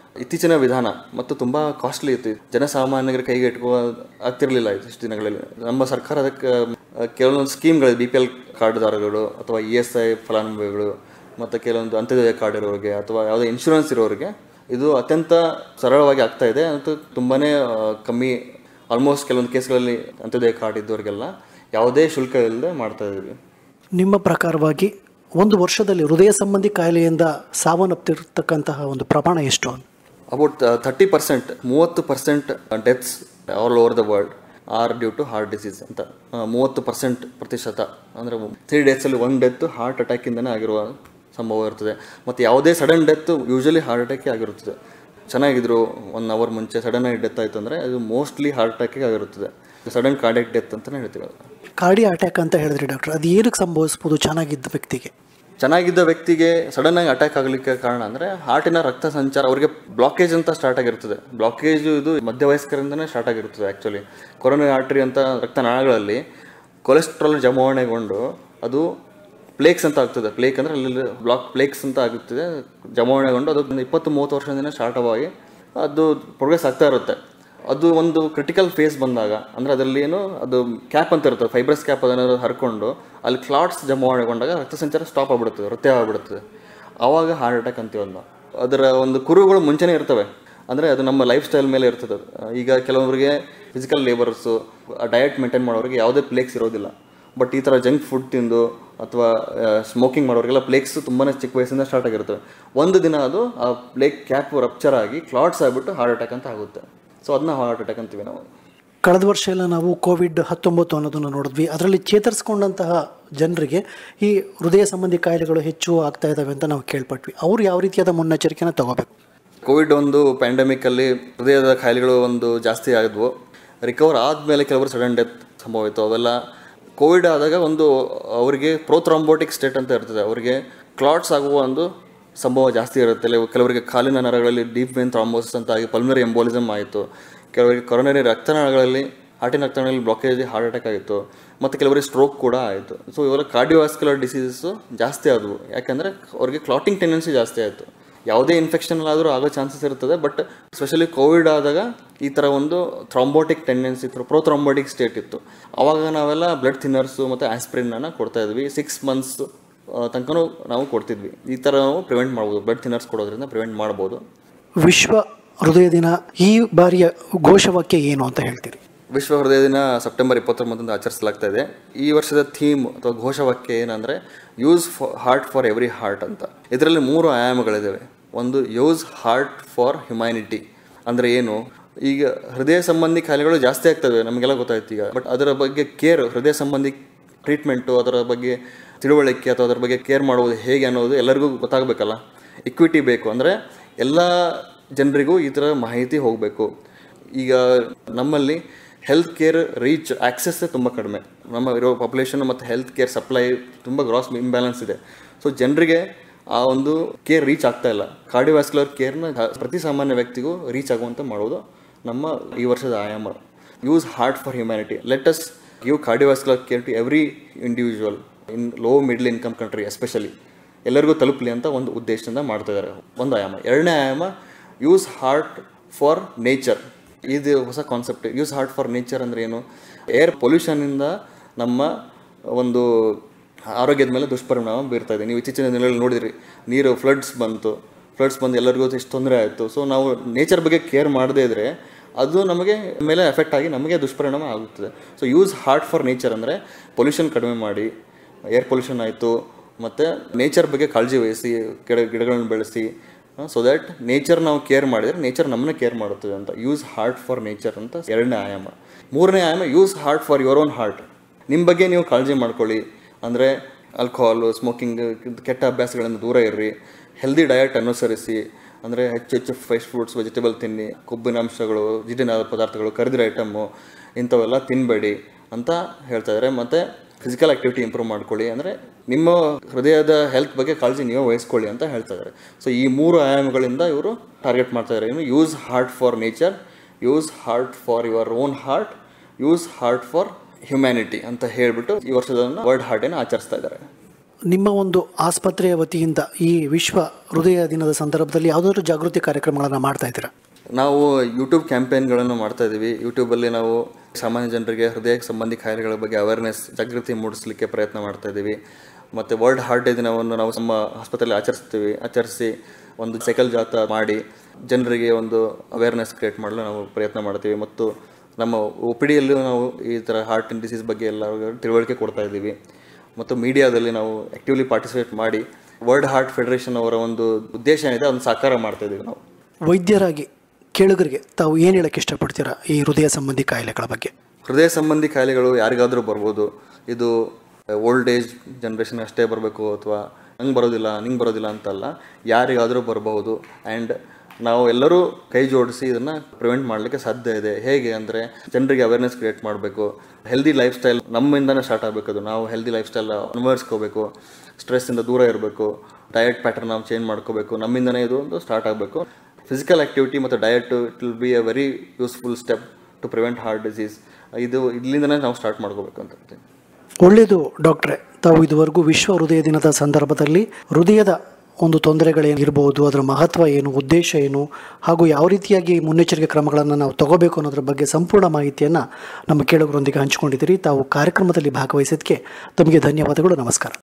Speaker 2: ಇತ್ತೀಚಿನ ವಿಧಾನ ಮತ್ತು ತುಂಬ ಕಾಸ್ಟ್ಲಿ ಇತ್ತು ಜನಸಾಮಾನ್ಯರ ಕೈಗೆ ಇಟ್ಕೋ ಆಗ್ತಿರಲಿಲ್ಲ ಇಷ್ಟು ದಿನಗಳಲ್ಲಿ ನಮ್ಮ ಸರ್ಕಾರ ಅದಕ್ಕೆ ಆ, ಕೆಲವೊಂದು ಸ್ಕೀಮ್ಗಳು ಬಿ ಪಿ ಎಲ್ ಕಾರ್ಡ್ದಾರಗಳು ಅಥವಾ ಇ ಎಸ್ ಐ ಫಲಾನುಭವಿಗಳು ಮತ್ತು ಕೆಲವೊಂದು ಅಂತ್ಯೋದಯ ಕಾರ್ಡ್ ಇರೋರಿಗೆ ಅಥವಾ ಯಾವುದೇ ಇನ್ಶೂರೆನ್ಸ್ ಇರೋರಿಗೆ ಇದು ಅತ್ಯಂತ ಸರಳವಾಗಿ ಆಗ್ತಾ ಇದೆ ಮತ್ತು ತುಂಬಾ ಕಮ್ಮಿ ಆಲ್ಮೋಸ್ಟ್ ಕೆಲವೊಂದು ಕೇಸ್ಗಳಲ್ಲಿ ಅಂತ್ಯೋದಯ ಕಾರ್ಡ್ ಇದ್ದವರಿಗೆಲ್ಲ ಯಾವುದೇ ಶುಲ್ಕ ಇಲ್ಲದೆ ಮಾಡ್ತಾ ಇದ್ದೀವಿ
Speaker 1: ನಿಮ್ಮ ಪ್ರಕಾರವಾಗಿ ಒಂದು ವರ್ಷದಲ್ಲಿ ಹೃದಯ ಸಂಬಂಧಿ ಕಾಯಿಲೆಯಿಂದ ಸಾವನ್ನಪ್ತಿರ್ತಕ್ಕಂತಹ ಒಂದು ಪ್ರಮಾಣ ಎಷ್ಟು ಅಂತ
Speaker 2: ಅಬೌಟ್ ಥರ್ಟಿ ಪರ್ಸೆಂಟ್ ಮೂವತ್ತು percent deaths all over the world are due to heart disease ಅಂತ ಆ, ಮೂವತ್ತು ಪರ್ಸೆಂಟ್ ಪ್ರತಿಶತ ಅಂದರೆ ತ್ರೀ ಡೇಸಲ್ಲಿ ಒನ್ ಡೆತ್ ಹಾರ್ಟ್ ಅಟ್ಯಾಕಿಂದನೇ ಆಗಿರುವ ಸಂಭವ ಇರ್ತದೆ ಮತ್ತು ಯಾವುದೇ ಸಡನ್ ಡೆತ್ ಯೂಶಲಿ ಹಾರ್ಟ್ ಅಟ್ಯಾಕೇ ಆಗಿರುತ್ತದೆ ಚೆನ್ನಾಗಿದ್ರು ಒನ್ ಅವರ್ ಮುಂಚೆ ಸಡನ್ ಆಗಿ ಡೆತ್ ಆಯಿತು ಅಂದರೆ ಅದು ಮೋಸ್ಟ್ಲಿ ಹಾರ್ಟ್ ಅಟ್ಯಾಕಿಗೆ ಆಗಿರುತ್ತದೆ ಸಡನ್ ಕಾರ್ಡಿಯಕ್ ಡೆತ್ ಅಂತಲೇ ಹೇಳ್ತೀವಿ ಅದು.
Speaker 1: ಕಾರ್ಡಿ ಅಟ್ಯಾಕ್ ಅಂತ ಹೇಳಿದ್ರಿ ಡಾಕ್ಟರ್ ಅದು ಏನಕ್ಕೆ ಸಂಭವಿಸ್ಬೋದು ಚೆನ್ನಾಗಿದ್ದ ವ್ಯಕ್ತಿಗೆ
Speaker 2: ಚೆನ್ನಾಗಿದ್ದ ವ್ಯಕ್ತಿಗೆ ಸಡನ್ ಆಗಿ ಅಟ್ಯಾಕ್ ಆಗಲಿಕ್ಕೆ ಕಾರಣ ಅಂದರೆ ಹಾರ್ಟಿನ ರಕ್ತ ಸಂಚಾರ ಅವರಿಗೆ ಬ್ಲಾಕೇಜ್ ಅಂತ ಸ್ಟಾರ್ಟ್ ಆಗಿರ್ತದೆ ಬ್ಲಾಕೇಜ್ ಇದು ಮಧ್ಯವಯಸ್ಕರಿಂದನೇ ಸ್ಟಾರ್ಟ್ ಆಗಿರ್ತದೆ ಆ್ಯಕ್ಚುಲಿ ಕೊರೋನರಿ ಆರ್ಟರಿ ಅಂತ ರಕ್ತನಾಳಗಳಲ್ಲಿ ಕೊಲೆಸ್ಟ್ರಾಲ್ ಜಮಾವಣೆಗೊಂಡು ಅದು ಪ್ಲೇಕ್ಸ್ ಅಂತ ಆಗ್ತದೆ ಪ್ಲೇಕ್ ಅಂದರೆ ಅಲ್ಲಿ ಬ್ಲಾಕ್ ಪ್ಲೇಕ್ಸ್ ಅಂತ ಆಗುತ್ತದೆ ಜಮಾವಣೆಗೊಂಡು ಅದು ಒಂದು ಇಪ್ಪತ್ತು ಮೂವತ್ತು ವರ್ಷದಿಂದ ಸ್ಟಾರ್ಟ್ ಆಗಿ ಅದು ಪ್ರೋಗ್ರೆಸ್ ಆಗ್ತಾ ಇರುತ್ತೆ ಅದು ಒಂದು ಕ್ರಿಟಿಕಲ್ ಫೇಸ್ ಬಂದಾಗ ಅಂದರೆ ಅದರಲ್ಲಿ ಏನು ಅದು ಕ್ಯಾಪ್ ಅಂತ ಇರ್ತದೆ ಫೈಬ್ರಸ್ ಕ್ಯಾಪ್ ಅದನ್ನು ಹರ್ಕೊಂಡು ಅಲ್ಲಿ ಕ್ಲಾಟ್ಸ್ ಜಮಾವಣೆಗೊಂಡಾಗ ರಕ್ತ ಸಂಚಾರ ಸ್ಟಾಪ್ ಆಗ್ಬಿಡುತ್ತದೆ ವೃತ್ಯ ಆಗ್ಬಿಡುತ್ತದೆ ಆವಾಗ ಹಾರ್ಟ್ ಅಟ್ಯಾಕ್ ಅಂತೀವಿ ಅದನ್ನ ಅದರ ಒಂದು ಕುರುಗಳು ಮುಂಚೆನೇ ಇರ್ತವೆ ಅಂದರೆ ಅದು ನಮ್ಮ ಲೈಫ್ ಸ್ಟೈಲ್ ಮೇಲೆ ಇರ್ತದೆ ಅದು. ಈಗ ಕೆಲವರಿಗೆ ಫಿಸಿಕಲ್ ಲೇಬರ್ಸು ಡಯಟ್ ಮೇಂಟೈನ್ ಮಾಡೋರಿಗೆ ಯಾವುದೇ ಪ್ಲೇಕ್ಸ್ ಇರೋದಿಲ್ಲ ಬಟ್ ಈ ಥರ ಜಂಕ್ ಫುಡ್ ತಿಂದು ಅಥವಾ ಸ್ಮೋಕಿಂಗ್ ಮಾಡೋರಿಗೆಲ್ಲ ಪ್ಲೇಕ್ಸ್ ತುಂಬಾ ಚಿಕ್ಕ ವಯಸ್ಸಿಂದ ಸ್ಟಾರ್ಟ್ ಆಗಿರ್ತವೆ ಒಂದು ದಿನ ಅದು ಆ ಪ್ಲೇಕ್ ಕ್ಯಾಪ್ ರಪ್ಚರ್ ಆಗಿ ಕ್ಲಾಟ್ಸ್ ಆಗಿಬಿಟ್ಟು ಹಾರ್ಟ್ ಅಟ್ಯಾಕ್ ಅಂತ ಆಗುತ್ತೆ ಸೊ ಅದನ್ನ ಹಾರ್ಟ್ ಅಟ್ಯಾಕ್ ಅಂತೀವಿ ನಾವು
Speaker 1: ಕಳೆದ ವರ್ಷ ಎಲ್ಲ ನಾವು ಕೋವಿಡ್ ಹತ್ತೊಂಬತ್ತು ಅನ್ನೋದನ್ನು ನೋಡಿದ್ವಿ ಅದರಲ್ಲಿ ಚೇತರಿಸ್ಕೊಂಡಂತಹ ಜನರಿಗೆ ಈ ಹೃದಯ ಸಂಬಂಧಿ ಕಾಯಿಲೆಗಳು ಹೆಚ್ಚು ಆಗ್ತಾ ಇದ್ದಾವೆ ಅಂತ ನಾವು ಕೇಳ್ಪಟ್ವಿ ಅವರು ಯಾವ ರೀತಿಯಾದ ಮುನ್ನೆಚ್ಚರಿಕೆನ ತಗೋಬೇಕು
Speaker 2: ಕೋವಿಡ್ ಒಂದು ಪ್ಯಾಂಡಮಿಕಲ್ಲಿ ಹೃದಯದ ಕಾಯಿಲೆಗಳು ಒಂದು ಜಾಸ್ತಿ ಆದವು ರಿಕವರ್ ಆದಮೇಲೆ ಕೆಲವರು ಸಡನ್ ಡೆತ್ ಸಂಭವಿತು ಅವೆಲ್ಲ ಕೋವಿಡ್ ಆದಾಗ ಒಂದು ಅವರಿಗೆ ಪ್ರೋಥ್ರಾಂಬೋಟಿಕ್ ಸ್ಟೇಟ್ ಅಂತ ಇರ್ತದೆ ಅವರಿಗೆ ಕ್ಲಾಟ್ಸ್ ಆಗುವ ಒಂದು ಸಂಭವ ಜಾಸ್ತಿ ಇರುತ್ತೆ ಕೆಲವು- ಕೆಲವರಿಗೆ ಕಾಲಿನ ನರಗಳಲ್ಲಿ ಡೀಪ್ ವೇನ್ ಥ್ರಾಂಬೋಸಿಸ್ ಅಂತ ಆಗಿ ಪಲ್ಮರಿ ಎಂಬೋಲಿಸಮ್ ಆಯಿತು ಕೆಲವರಿಗೆ ಕೊರೋನರಿ ರಕ್ತನಾಳಗಳಲ್ಲಿ ಹಾರ್ಟಿನ ರಕ್ತನಾಳಗಳಲ್ಲಿ ಬ್ಲಾಕೇಜ್ ಹಾರ್ಟ್ ಅಟ್ಯಾಕ್ ಆಯಿತು ಮತ್ತು ಕೆಲವರಿಗೆ ಸ್ಟ್ರೋಕ್ ಕೂಡ ಆಯಿತು ಸೊ ಇವೆಲ್ಲ ಕಾರ್ಡಿಯೋವಾಸ್ಕ್ಯುಲರ್ ಡಿಸೀಸಸ್ಸು ಜಾಸ್ತಿ ಆದವು ಯಾಕಂದರೆ ಅವ್ರಿಗೆ ಕ್ಲಾಟಿಂಗ್ ಟೆಂಡೆನ್ಸಿ ಜಾಸ್ತಿ ಆಯಿತು ಯಾವುದೇ ಇನ್ಫೆಕ್ಷನ್ ಆದರೂ ಆಗೋ ಚಾನ್ಸಸ್ ಇರ್ತದೆ ಬಟ್ ಸ್ಪೆಷಲಿ ಕೋವಿಡ್ ಆದಾಗ ಈ ಥರ ಒಂದು ಥ್ರಾಂಬೋಟಿಕ್ ಟೆಂಡೆನ್ಸಿ ಇತ್ತು ಪ್ರೋಥ್ರಾಂಬೋಟಿಕ್ ಸ್ಟೇಟ್ ಇತ್ತು ಆವಾಗ ನಾವೆಲ್ಲ ಬ್ಲಡ್ ಥಿನ್ನರ್ಸು ಮತ್ತು ಆಸ್ಪ್ರಿನ್ನ ಕೊಡ್ತಾ ಇದ್ವಿ ಸಿಕ್ಸ್ ಮಂತ್ಸ್ ತನಕನೂ ನಾವು ಕೊಡ್ತಿದ್ವಿ ಈ ಥರ ನಾವು ಪ್ರಿವೆಂಟ್ ಮಾಡ್ಬೋದು ಬ್ಲಡ್ ಥಿನ್ನರ್ಸ್ ಕೊಡೋದ್ರಿಂದ ಪ್ರಿವೆಂಟ್ ಮಾಡ್ಬೋದು
Speaker 1: ವಿಶ್ವ ಹೃದಯ ದಿನ ಈ ಬಾರಿಯ ಘೋಷವಾಕ್ಯ ಏನು ಅಂತ ಹೇಳ್ತೀರಿ
Speaker 2: ವಿಶ್ವ ಹೃದಯ ದಿನ ಸೆಪ್ಟೆಂಬರ್ ಇಪ್ಪತ್ತೊಂಬತ್ತರಂದು ಆಚರಿಸಲಾಗ್ತಾ ಇದೆ ಈ ವರ್ಷದ ಥೀಮ್ ಅಥವಾ ಘೋಷವಾಕ್ಯ ಏನಂದರೆ use for heart for every heart ಅಂತ ಇದರಲ್ಲಿ ಮೂರು ಆಯಾಮಗಳಿದ್ದಾವೆ ಒಂದು ಯೂಸ್ ಹಾರ್ಟ್ ಫಾರ್ ಹ್ಯುಮ್ಯಾನಿಟಿ ಅಂದರೆ ಏನು ಈಗ ಹೃದಯ ಸಂಬಂಧಿ ಕಾಯಿಲೆಗಳು ಜಾಸ್ತಿ ಆಗ್ತವೆ ನಮಗೆಲ್ಲ ಗೊತ್ತಾಯ್ತು ಈಗ ಬಟ್ ಅದರ ಬಗ್ಗೆ ಕೇರ್ ಹೃದಯ ಸಂಬಂಧಿ ಟ್ರೀಟ್ಮೆಂಟು ಅದರ ಬಗ್ಗೆ ತಿಳುವಳಿಕೆ ಅಥವಾ ಅದರ ಬಗ್ಗೆ ಕೇರ್ ಮಾಡುವುದು ಹೇಗೆ ಅನ್ನೋದು ಎಲ್ಲರಿಗೂ ಗೊತ್ತಾಗಬೇಕಲ್ಲ ಇಕ್ವಿಟಿ ಬೇಕು ಅಂದರೆ ಎಲ್ಲ ಜನರಿಗೂ ಈ ಥರ ಮಾಹಿತಿ ಹೋಗಬೇಕು ಈಗ ನಮ್ಮಲ್ಲಿ ಹೆಲ್ತ್ ಕೇರ್ ರೀಚ್ ಆಕ್ಸೆಸ್ಸೇ ತುಂಬ ಕಡಿಮೆ ನಮ್ಮ ಇರೋ ಪಾಪ್ಯುಲೇಷನ್ ಮತ್ತು ಹೆಲ್ತ್ ಕೇರ್ ಸಪ್ಲೈ ತುಂಬ ಗ್ರಾಸ್ ಇಂಬ್ಯಾಲೆನ್ಸ್ ಇದೆ ಸೊ ಜನರಿಗೆ ಆ ಒಂದು ಕೇರ್ ರೀಚ್ ಆಗ್ತಾ ಇಲ್ಲ ಕಾರ್ಡಿಯೋವ್ಯಾಸ್ಕ್ಯುಲರ್ ಕೇರ್ನ ಪ್ರತಿ ಸಾಮಾನ್ಯ ವ್ಯಕ್ತಿಗೂ ರೀಚ್ ಆಗುವಂತೆ ಮಾಡೋದು ನಮ್ಮ ಈ ವರ್ಷದ ಆಯಾಮ use heart for humanity let us give cardiovascular care to every individual in low middle income country especially ಎಲ್ಲರಿಗೂ ತಲುಪಲಿ ಅಂತ ಒಂದು ಉದ್ದೇಶದಿಂದ ಮಾಡ್ತಾ ಇದ್ದಾರೆ ಒಂದು ಆಯಾಮ ಎರಡನೇ ಆಯಾಮ ಯೂಸ್ ಹಾರ್ಟ್ ಫಾರ್ ನೇಚರ್ ಇದು ಹೊಸ concept use heart for nature ಅಂದರೆ ಏನು ಏರ್ ಪೊಲ್ಯೂಷನಿಂದ ನಮ್ಮ ಒಂದು ಆರೋಗ್ಯದ ಮೇಲೆ ದುಷ್ಪರಿಣಾಮ ಬೀರ್ತಾ ಇದೆ ನೀವು ಇತ್ತೀಚಿನ ದಿನಗಳಲ್ಲಿ ನೋಡಿದ್ರಿ ನೀರು ಫ್ಲಡ್ಸ್ ಬಂತು ಫ್ಲಡ್ಸ್ ಬಂದು ಎಲ್ಲರಿಗೂ ಎಷ್ಟು ತೊಂದರೆ ಆಯಿತು ಸೊ ನಾವು ನೇಚರ್ ಬಗ್ಗೆ ಕೇರ್ ಮಾಡದೇ ಇದ್ದರೆ ಅದು ನಮಗೆ ಮೇಲೆ ಎಫೆಕ್ಟ್ ಆಗಿ ನಮಗೆ ದುಷ್ಪರಿಣಾಮ ಆಗುತ್ತದೆ so use heart for nature ಅಂದರೆ ಪೊಲ್ಯೂಷನ್ ಕಡಿಮೆ ಮಾಡಿ ಏರ್ ಪೊಲ್ಯೂಷನ್ ಆಯಿತು ಮತ್ತು ನೇಚರ್ ಬಗ್ಗೆ ಕಾಳಜಿ ವಹಿಸಿ ಗಿಡ ಗಿಡಗಳನ್ನು ಬೆಳೆಸಿ ಸೊ ದ್ಯಾಟ್ ನೇಚರ್ ನಾವು ಕೇರ್ ಮಾಡಿದರೆ ನೇಚರ್ ನಮ್ಮನ್ನ ಕೇರ್ ಮಾಡುತ್ತದೆ ಅಂತ ಯೂಸ್ ಹಾರ್ಟ್ ಫಾರ್ ನೇಚರ್ ಅಂತ ಎರಡನೇ ಆಯಾಮ ಮೂರನೇ ಆಯಾಮ use heart for your own heart ನಿಮ್ಮ ಬಗ್ಗೆ ನೀವು ಕಾಳಜಿ ಮಾಡ್ಕೊಳ್ಳಿ ಅಂದರೆ ಆಲ್ಕೋಹಾಲು ಸ್ಮೋಕಿಂಗ್ ಕೆಟ್ಟ ಅಭ್ಯಾಸಗಳಿಂದ ದೂರ ಇರ್ರಿ ಹೆಲ್ದಿ ಡಯಟ್ ಅನುಸರಿಸಿ ಅಂದರೆ ಹೆಚ್ಚು ಹೆಚ್ಚು ಫ್ರೆಶ್ ಫ್ರೂಟ್ಸ್ ವೆಜಿಟೇಬಲ್ ತಿನ್ನಿ ಕೊಬ್ಬಿನ ಅಂಶಗಳು ಜಿಡ್ಡಿನ ಪದಾರ್ಥಗಳು ಕರಿದಿರೋ ಐಟಮ್ಮು ಇಂಥವೆಲ್ಲ ತಿನ್ನಬೇಡಿ ಅಂತ ಹೇಳ್ತಾ ಇದ್ದಾರೆ ಮತ್ತು ಫಿಸಿಕಲ್ ಆ್ಯಕ್ಟಿವಿಟಿ ಇಂಪ್ರೂವ್ ಮಾಡ್ಕೊಳ್ಳಿ ಅಂದರೆ ನಿಮ್ಮ ಹೃದಯದ ಹೆಲ್ತ್ ಬಗ್ಗೆ ಕಾಳಜಿ ನೀವು ವಹಿಸ್ಕೊಳ್ಳಿ ಅಂತ ಹೇಳ್ತಾ ಇದ್ದಾರೆ ಸೊ ಈ ಮೂರು ಆಯಾಮಗಳಿಂದ ಇವರು ಟಾರ್ಗೆಟ್ ಮಾಡ್ತಾ ಇದ್ದಾರೆ ಏನು use heart for nature use heart for your own heart use heart for humanity ಅಂತ ಹೇಳಿಬಿಟ್ಟು ಈ ವರ್ಷದ ವರ್ಲ್ಡ್ ಹಾರ್ಟನ್ನು ಆಚರಿಸ್ತಾ ಇದ್ದಾರೆ
Speaker 1: ನಿಮ್ಮ ಒಂದು ಆಸ್ಪತ್ರೆಯ ವತಿಯಿಂದ ಈ ವಿಶ್ವ ಹೃದಯ ದಿನದ ಸಂದರ್ಭದಲ್ಲಿ ಯಾವುದಾದ್ರೂ ಜಾಗೃತಿ ಕಾರ್ಯಕ್ರಮಗಳನ್ನು ಮಾಡ್ತಾ ಇದ್ದೀರಾ
Speaker 2: ನಾವು ಯೂಟ್ಯೂಬ್ ಕ್ಯಾಂಪೇನ್ಗಳನ್ನು ಮಾಡ್ತಾ ಇದ್ದೀವಿ ಯೂಟ್ಯೂಬಲ್ಲಿ ನಾವು ಸಾಮಾನ್ಯ ಜನರಿಗೆ ಹೃದಯ ಸಂಬಂಧಿ ಕಾಯಿಲೆಗಳ ಬಗ್ಗೆ ಅವೇರ್ನೆಸ್ ಜಾಗೃತಿ ಮೂಡಿಸಲಿಕ್ಕೆ ಪ್ರಯತ್ನ ಮಾಡ್ತಾ ಇದ್ದೀವಿ ಮತ್ತು ವರ್ಲ್ಡ್ ಹಾರ್ಟ್ ಡೇ ದಿನವನ್ನು ನಾವು ನಮ್ಮ ಆಸ್ಪತ್ರೆಯಲ್ಲಿ ಆಚರಿಸ್ತೀವಿ ಆಚರಿಸಿ ಒಂದು ಸೈಕಲ್ ಜಾಥಾ ಮಾಡಿ ಜನರಿಗೆ ಒಂದು ಅವೇರ್ನೆಸ್ ಕ್ರಿಯೇಟ್ ಮಾಡಲು ನಾವು ಪ್ರಯತ್ನ ಮಾಡ್ತೀವಿ ಮತ್ತು ನಮ್ಮ ಒ ಪಿ ಡಿಯಲ್ಲೂ ನಾವು ಈ ಥರ ಹಾರ್ಟ್ ಡಿಸೀಸ್ ಬಗ್ಗೆ ಎಲ್ಲ ತಿಳುವಳಿಕೆ ಕೊಡ್ತಾ ಇದ್ದೀವಿ ಮತ್ತು ಮೀಡಿಯಾದಲ್ಲಿ ನಾವು ಆ್ಯಕ್ಟಿವ್ಲಿ ಪಾರ್ಟಿಸಿಪೇಟ್ ಮಾಡಿ ವರ್ಲ್ಡ್ ಹಾರ್ಟ್ ಫೆಡರೇಷನ್ ಅವರ ಒಂದು ಉದ್ದೇಶ ಏನಿದೆ ಅದನ್ನು ಸಾಕಾರ ಮಾಡ್ತಾ ಇದ್ದೀವಿ ನಾವು
Speaker 1: ವೈದ್ಯರಾಗಿ ಕೇಳುಗರಿಗೆ ತಾವು ಏನು ಹೇಳಕ್ಕೆ ಇಷ್ಟಪಡ್ತೀರಾ ಈ ಹೃದಯ ಸಂಬಂಧಿ ಕಾಯಿಲೆಗಳ ಬಗ್ಗೆ
Speaker 2: ಹೃದಯ ಸಂಬಂಧಿ ಕಾಯಿಲೆಗಳು ಯಾರಿಗಾದರೂ ಬರ್ಬೋದು ಇದು ಓಲ್ಡ್ ಏಜ್ ಜನ್ರೇಷನ್ ಅಷ್ಟೇ ಬರಬೇಕು ಅಥವಾ ಹಂಗೆ ಬರೋದಿಲ್ಲ ನಿಂಗೆ ಬರೋದಿಲ್ಲ ಅಂತಲ್ಲ ಯಾರಿಗಾದರೂ ಬರಬಹುದು ಆ್ಯಂಡ್ ನಾವು ಎಲ್ಲರೂ ಕೈ ಜೋಡಿಸಿ ಇದನ್ನು ಪ್ರಿವೆಂಟ್ ಮಾಡಲಿಕ್ಕೆ ಸಾಧ್ಯ ಇದೆ ಹೇಗೆ ಅಂದರೆ ಜನರಿಗೆ ಅವೇರ್ನೆಸ್ ಕ್ರಿಯೇಟ್ ಮಾಡಬೇಕು ಹೆಲ್ದಿ ಲೈಫ್ ಸ್ಟೈಲ್ ನಮ್ಮಿಂದನೇ ಸ್ಟಾರ್ಟ್ ಆಗಬೇಕು ಅದು ನಾವು ಹೆಲ್ದಿ ಲೈಫ್ ಸ್ಟೈಲ್ ಅನುಭವಿಸ್ಕೋಬೇಕು ಸ್ಟ್ರೆಸ್ಸಿಂದ ದೂರ ಇರಬೇಕು ಡಯಟ್ ಪ್ಯಾಟರ್ನ್ ನಾವು ಚೇಂಜ್ ಮಾಡ್ಕೋಬೇಕು ನಮ್ಮಿಂದನೇ ಇದು ಒಂದು ಸ್ಟಾರ್ಟ್ ಆಗಬೇಕು ಫಿಸಿಕಲ್ ಆ್ಯಕ್ಟಿವಿಟಿ ಮತ್ತು diet it will be a very useful step to prevent heart disease ಇದು ಇಲ್ಲಿಂದನೇ ನಾವು ಸ್ಟಾರ್ಟ್ ಮಾಡ್ಕೋಬೇಕು ಅಂತ ಹೇಳ್ತೀನಿ
Speaker 1: ಒಳ್ಳೆಯದು ಡಾಕ್ಟ್ರೆ ತಾವು ಇದುವರೆಗೂ ವಿಶ್ವ ಹೃದಯ ದಿನದ ಸಂದರ್ಭದಲ್ಲಿ ಹೃದಯದ ಒಂದು ತೊಂದರೆಗಳೇನು ಇರಬಹುದು ಅದರ ಮಹತ್ವ ಏನು ಉದ್ದೇಶ ಏನು ಹಾಗೂ ಯಾವ ರೀತಿಯಾಗಿ ಮುನ್ನೆಚ್ಚರಿಕೆ ಕ್ರಮಗಳನ್ನು ನಾವು ತಗೋಬೇಕು ಅನ್ನೋದ್ರ ಬಗ್ಗೆ ಸಂಪೂರ್ಣ ಮಾಹಿತಿಯನ್ನು ನಮ್ಮ ಕೇಳುಗರೊಂದಿಗೆ ಹಂಚಿಕೊಂಡಿದ್ದೀರಿ ತಾವು ಕಾರ್ಯಕ್ರಮದಲ್ಲಿ ಭಾಗವಹಿಸಿದ್ದಕ್ಕೆ ತಮಗೆ ಧನ್ಯವಾದಗಳು ನಮಸ್ಕಾರ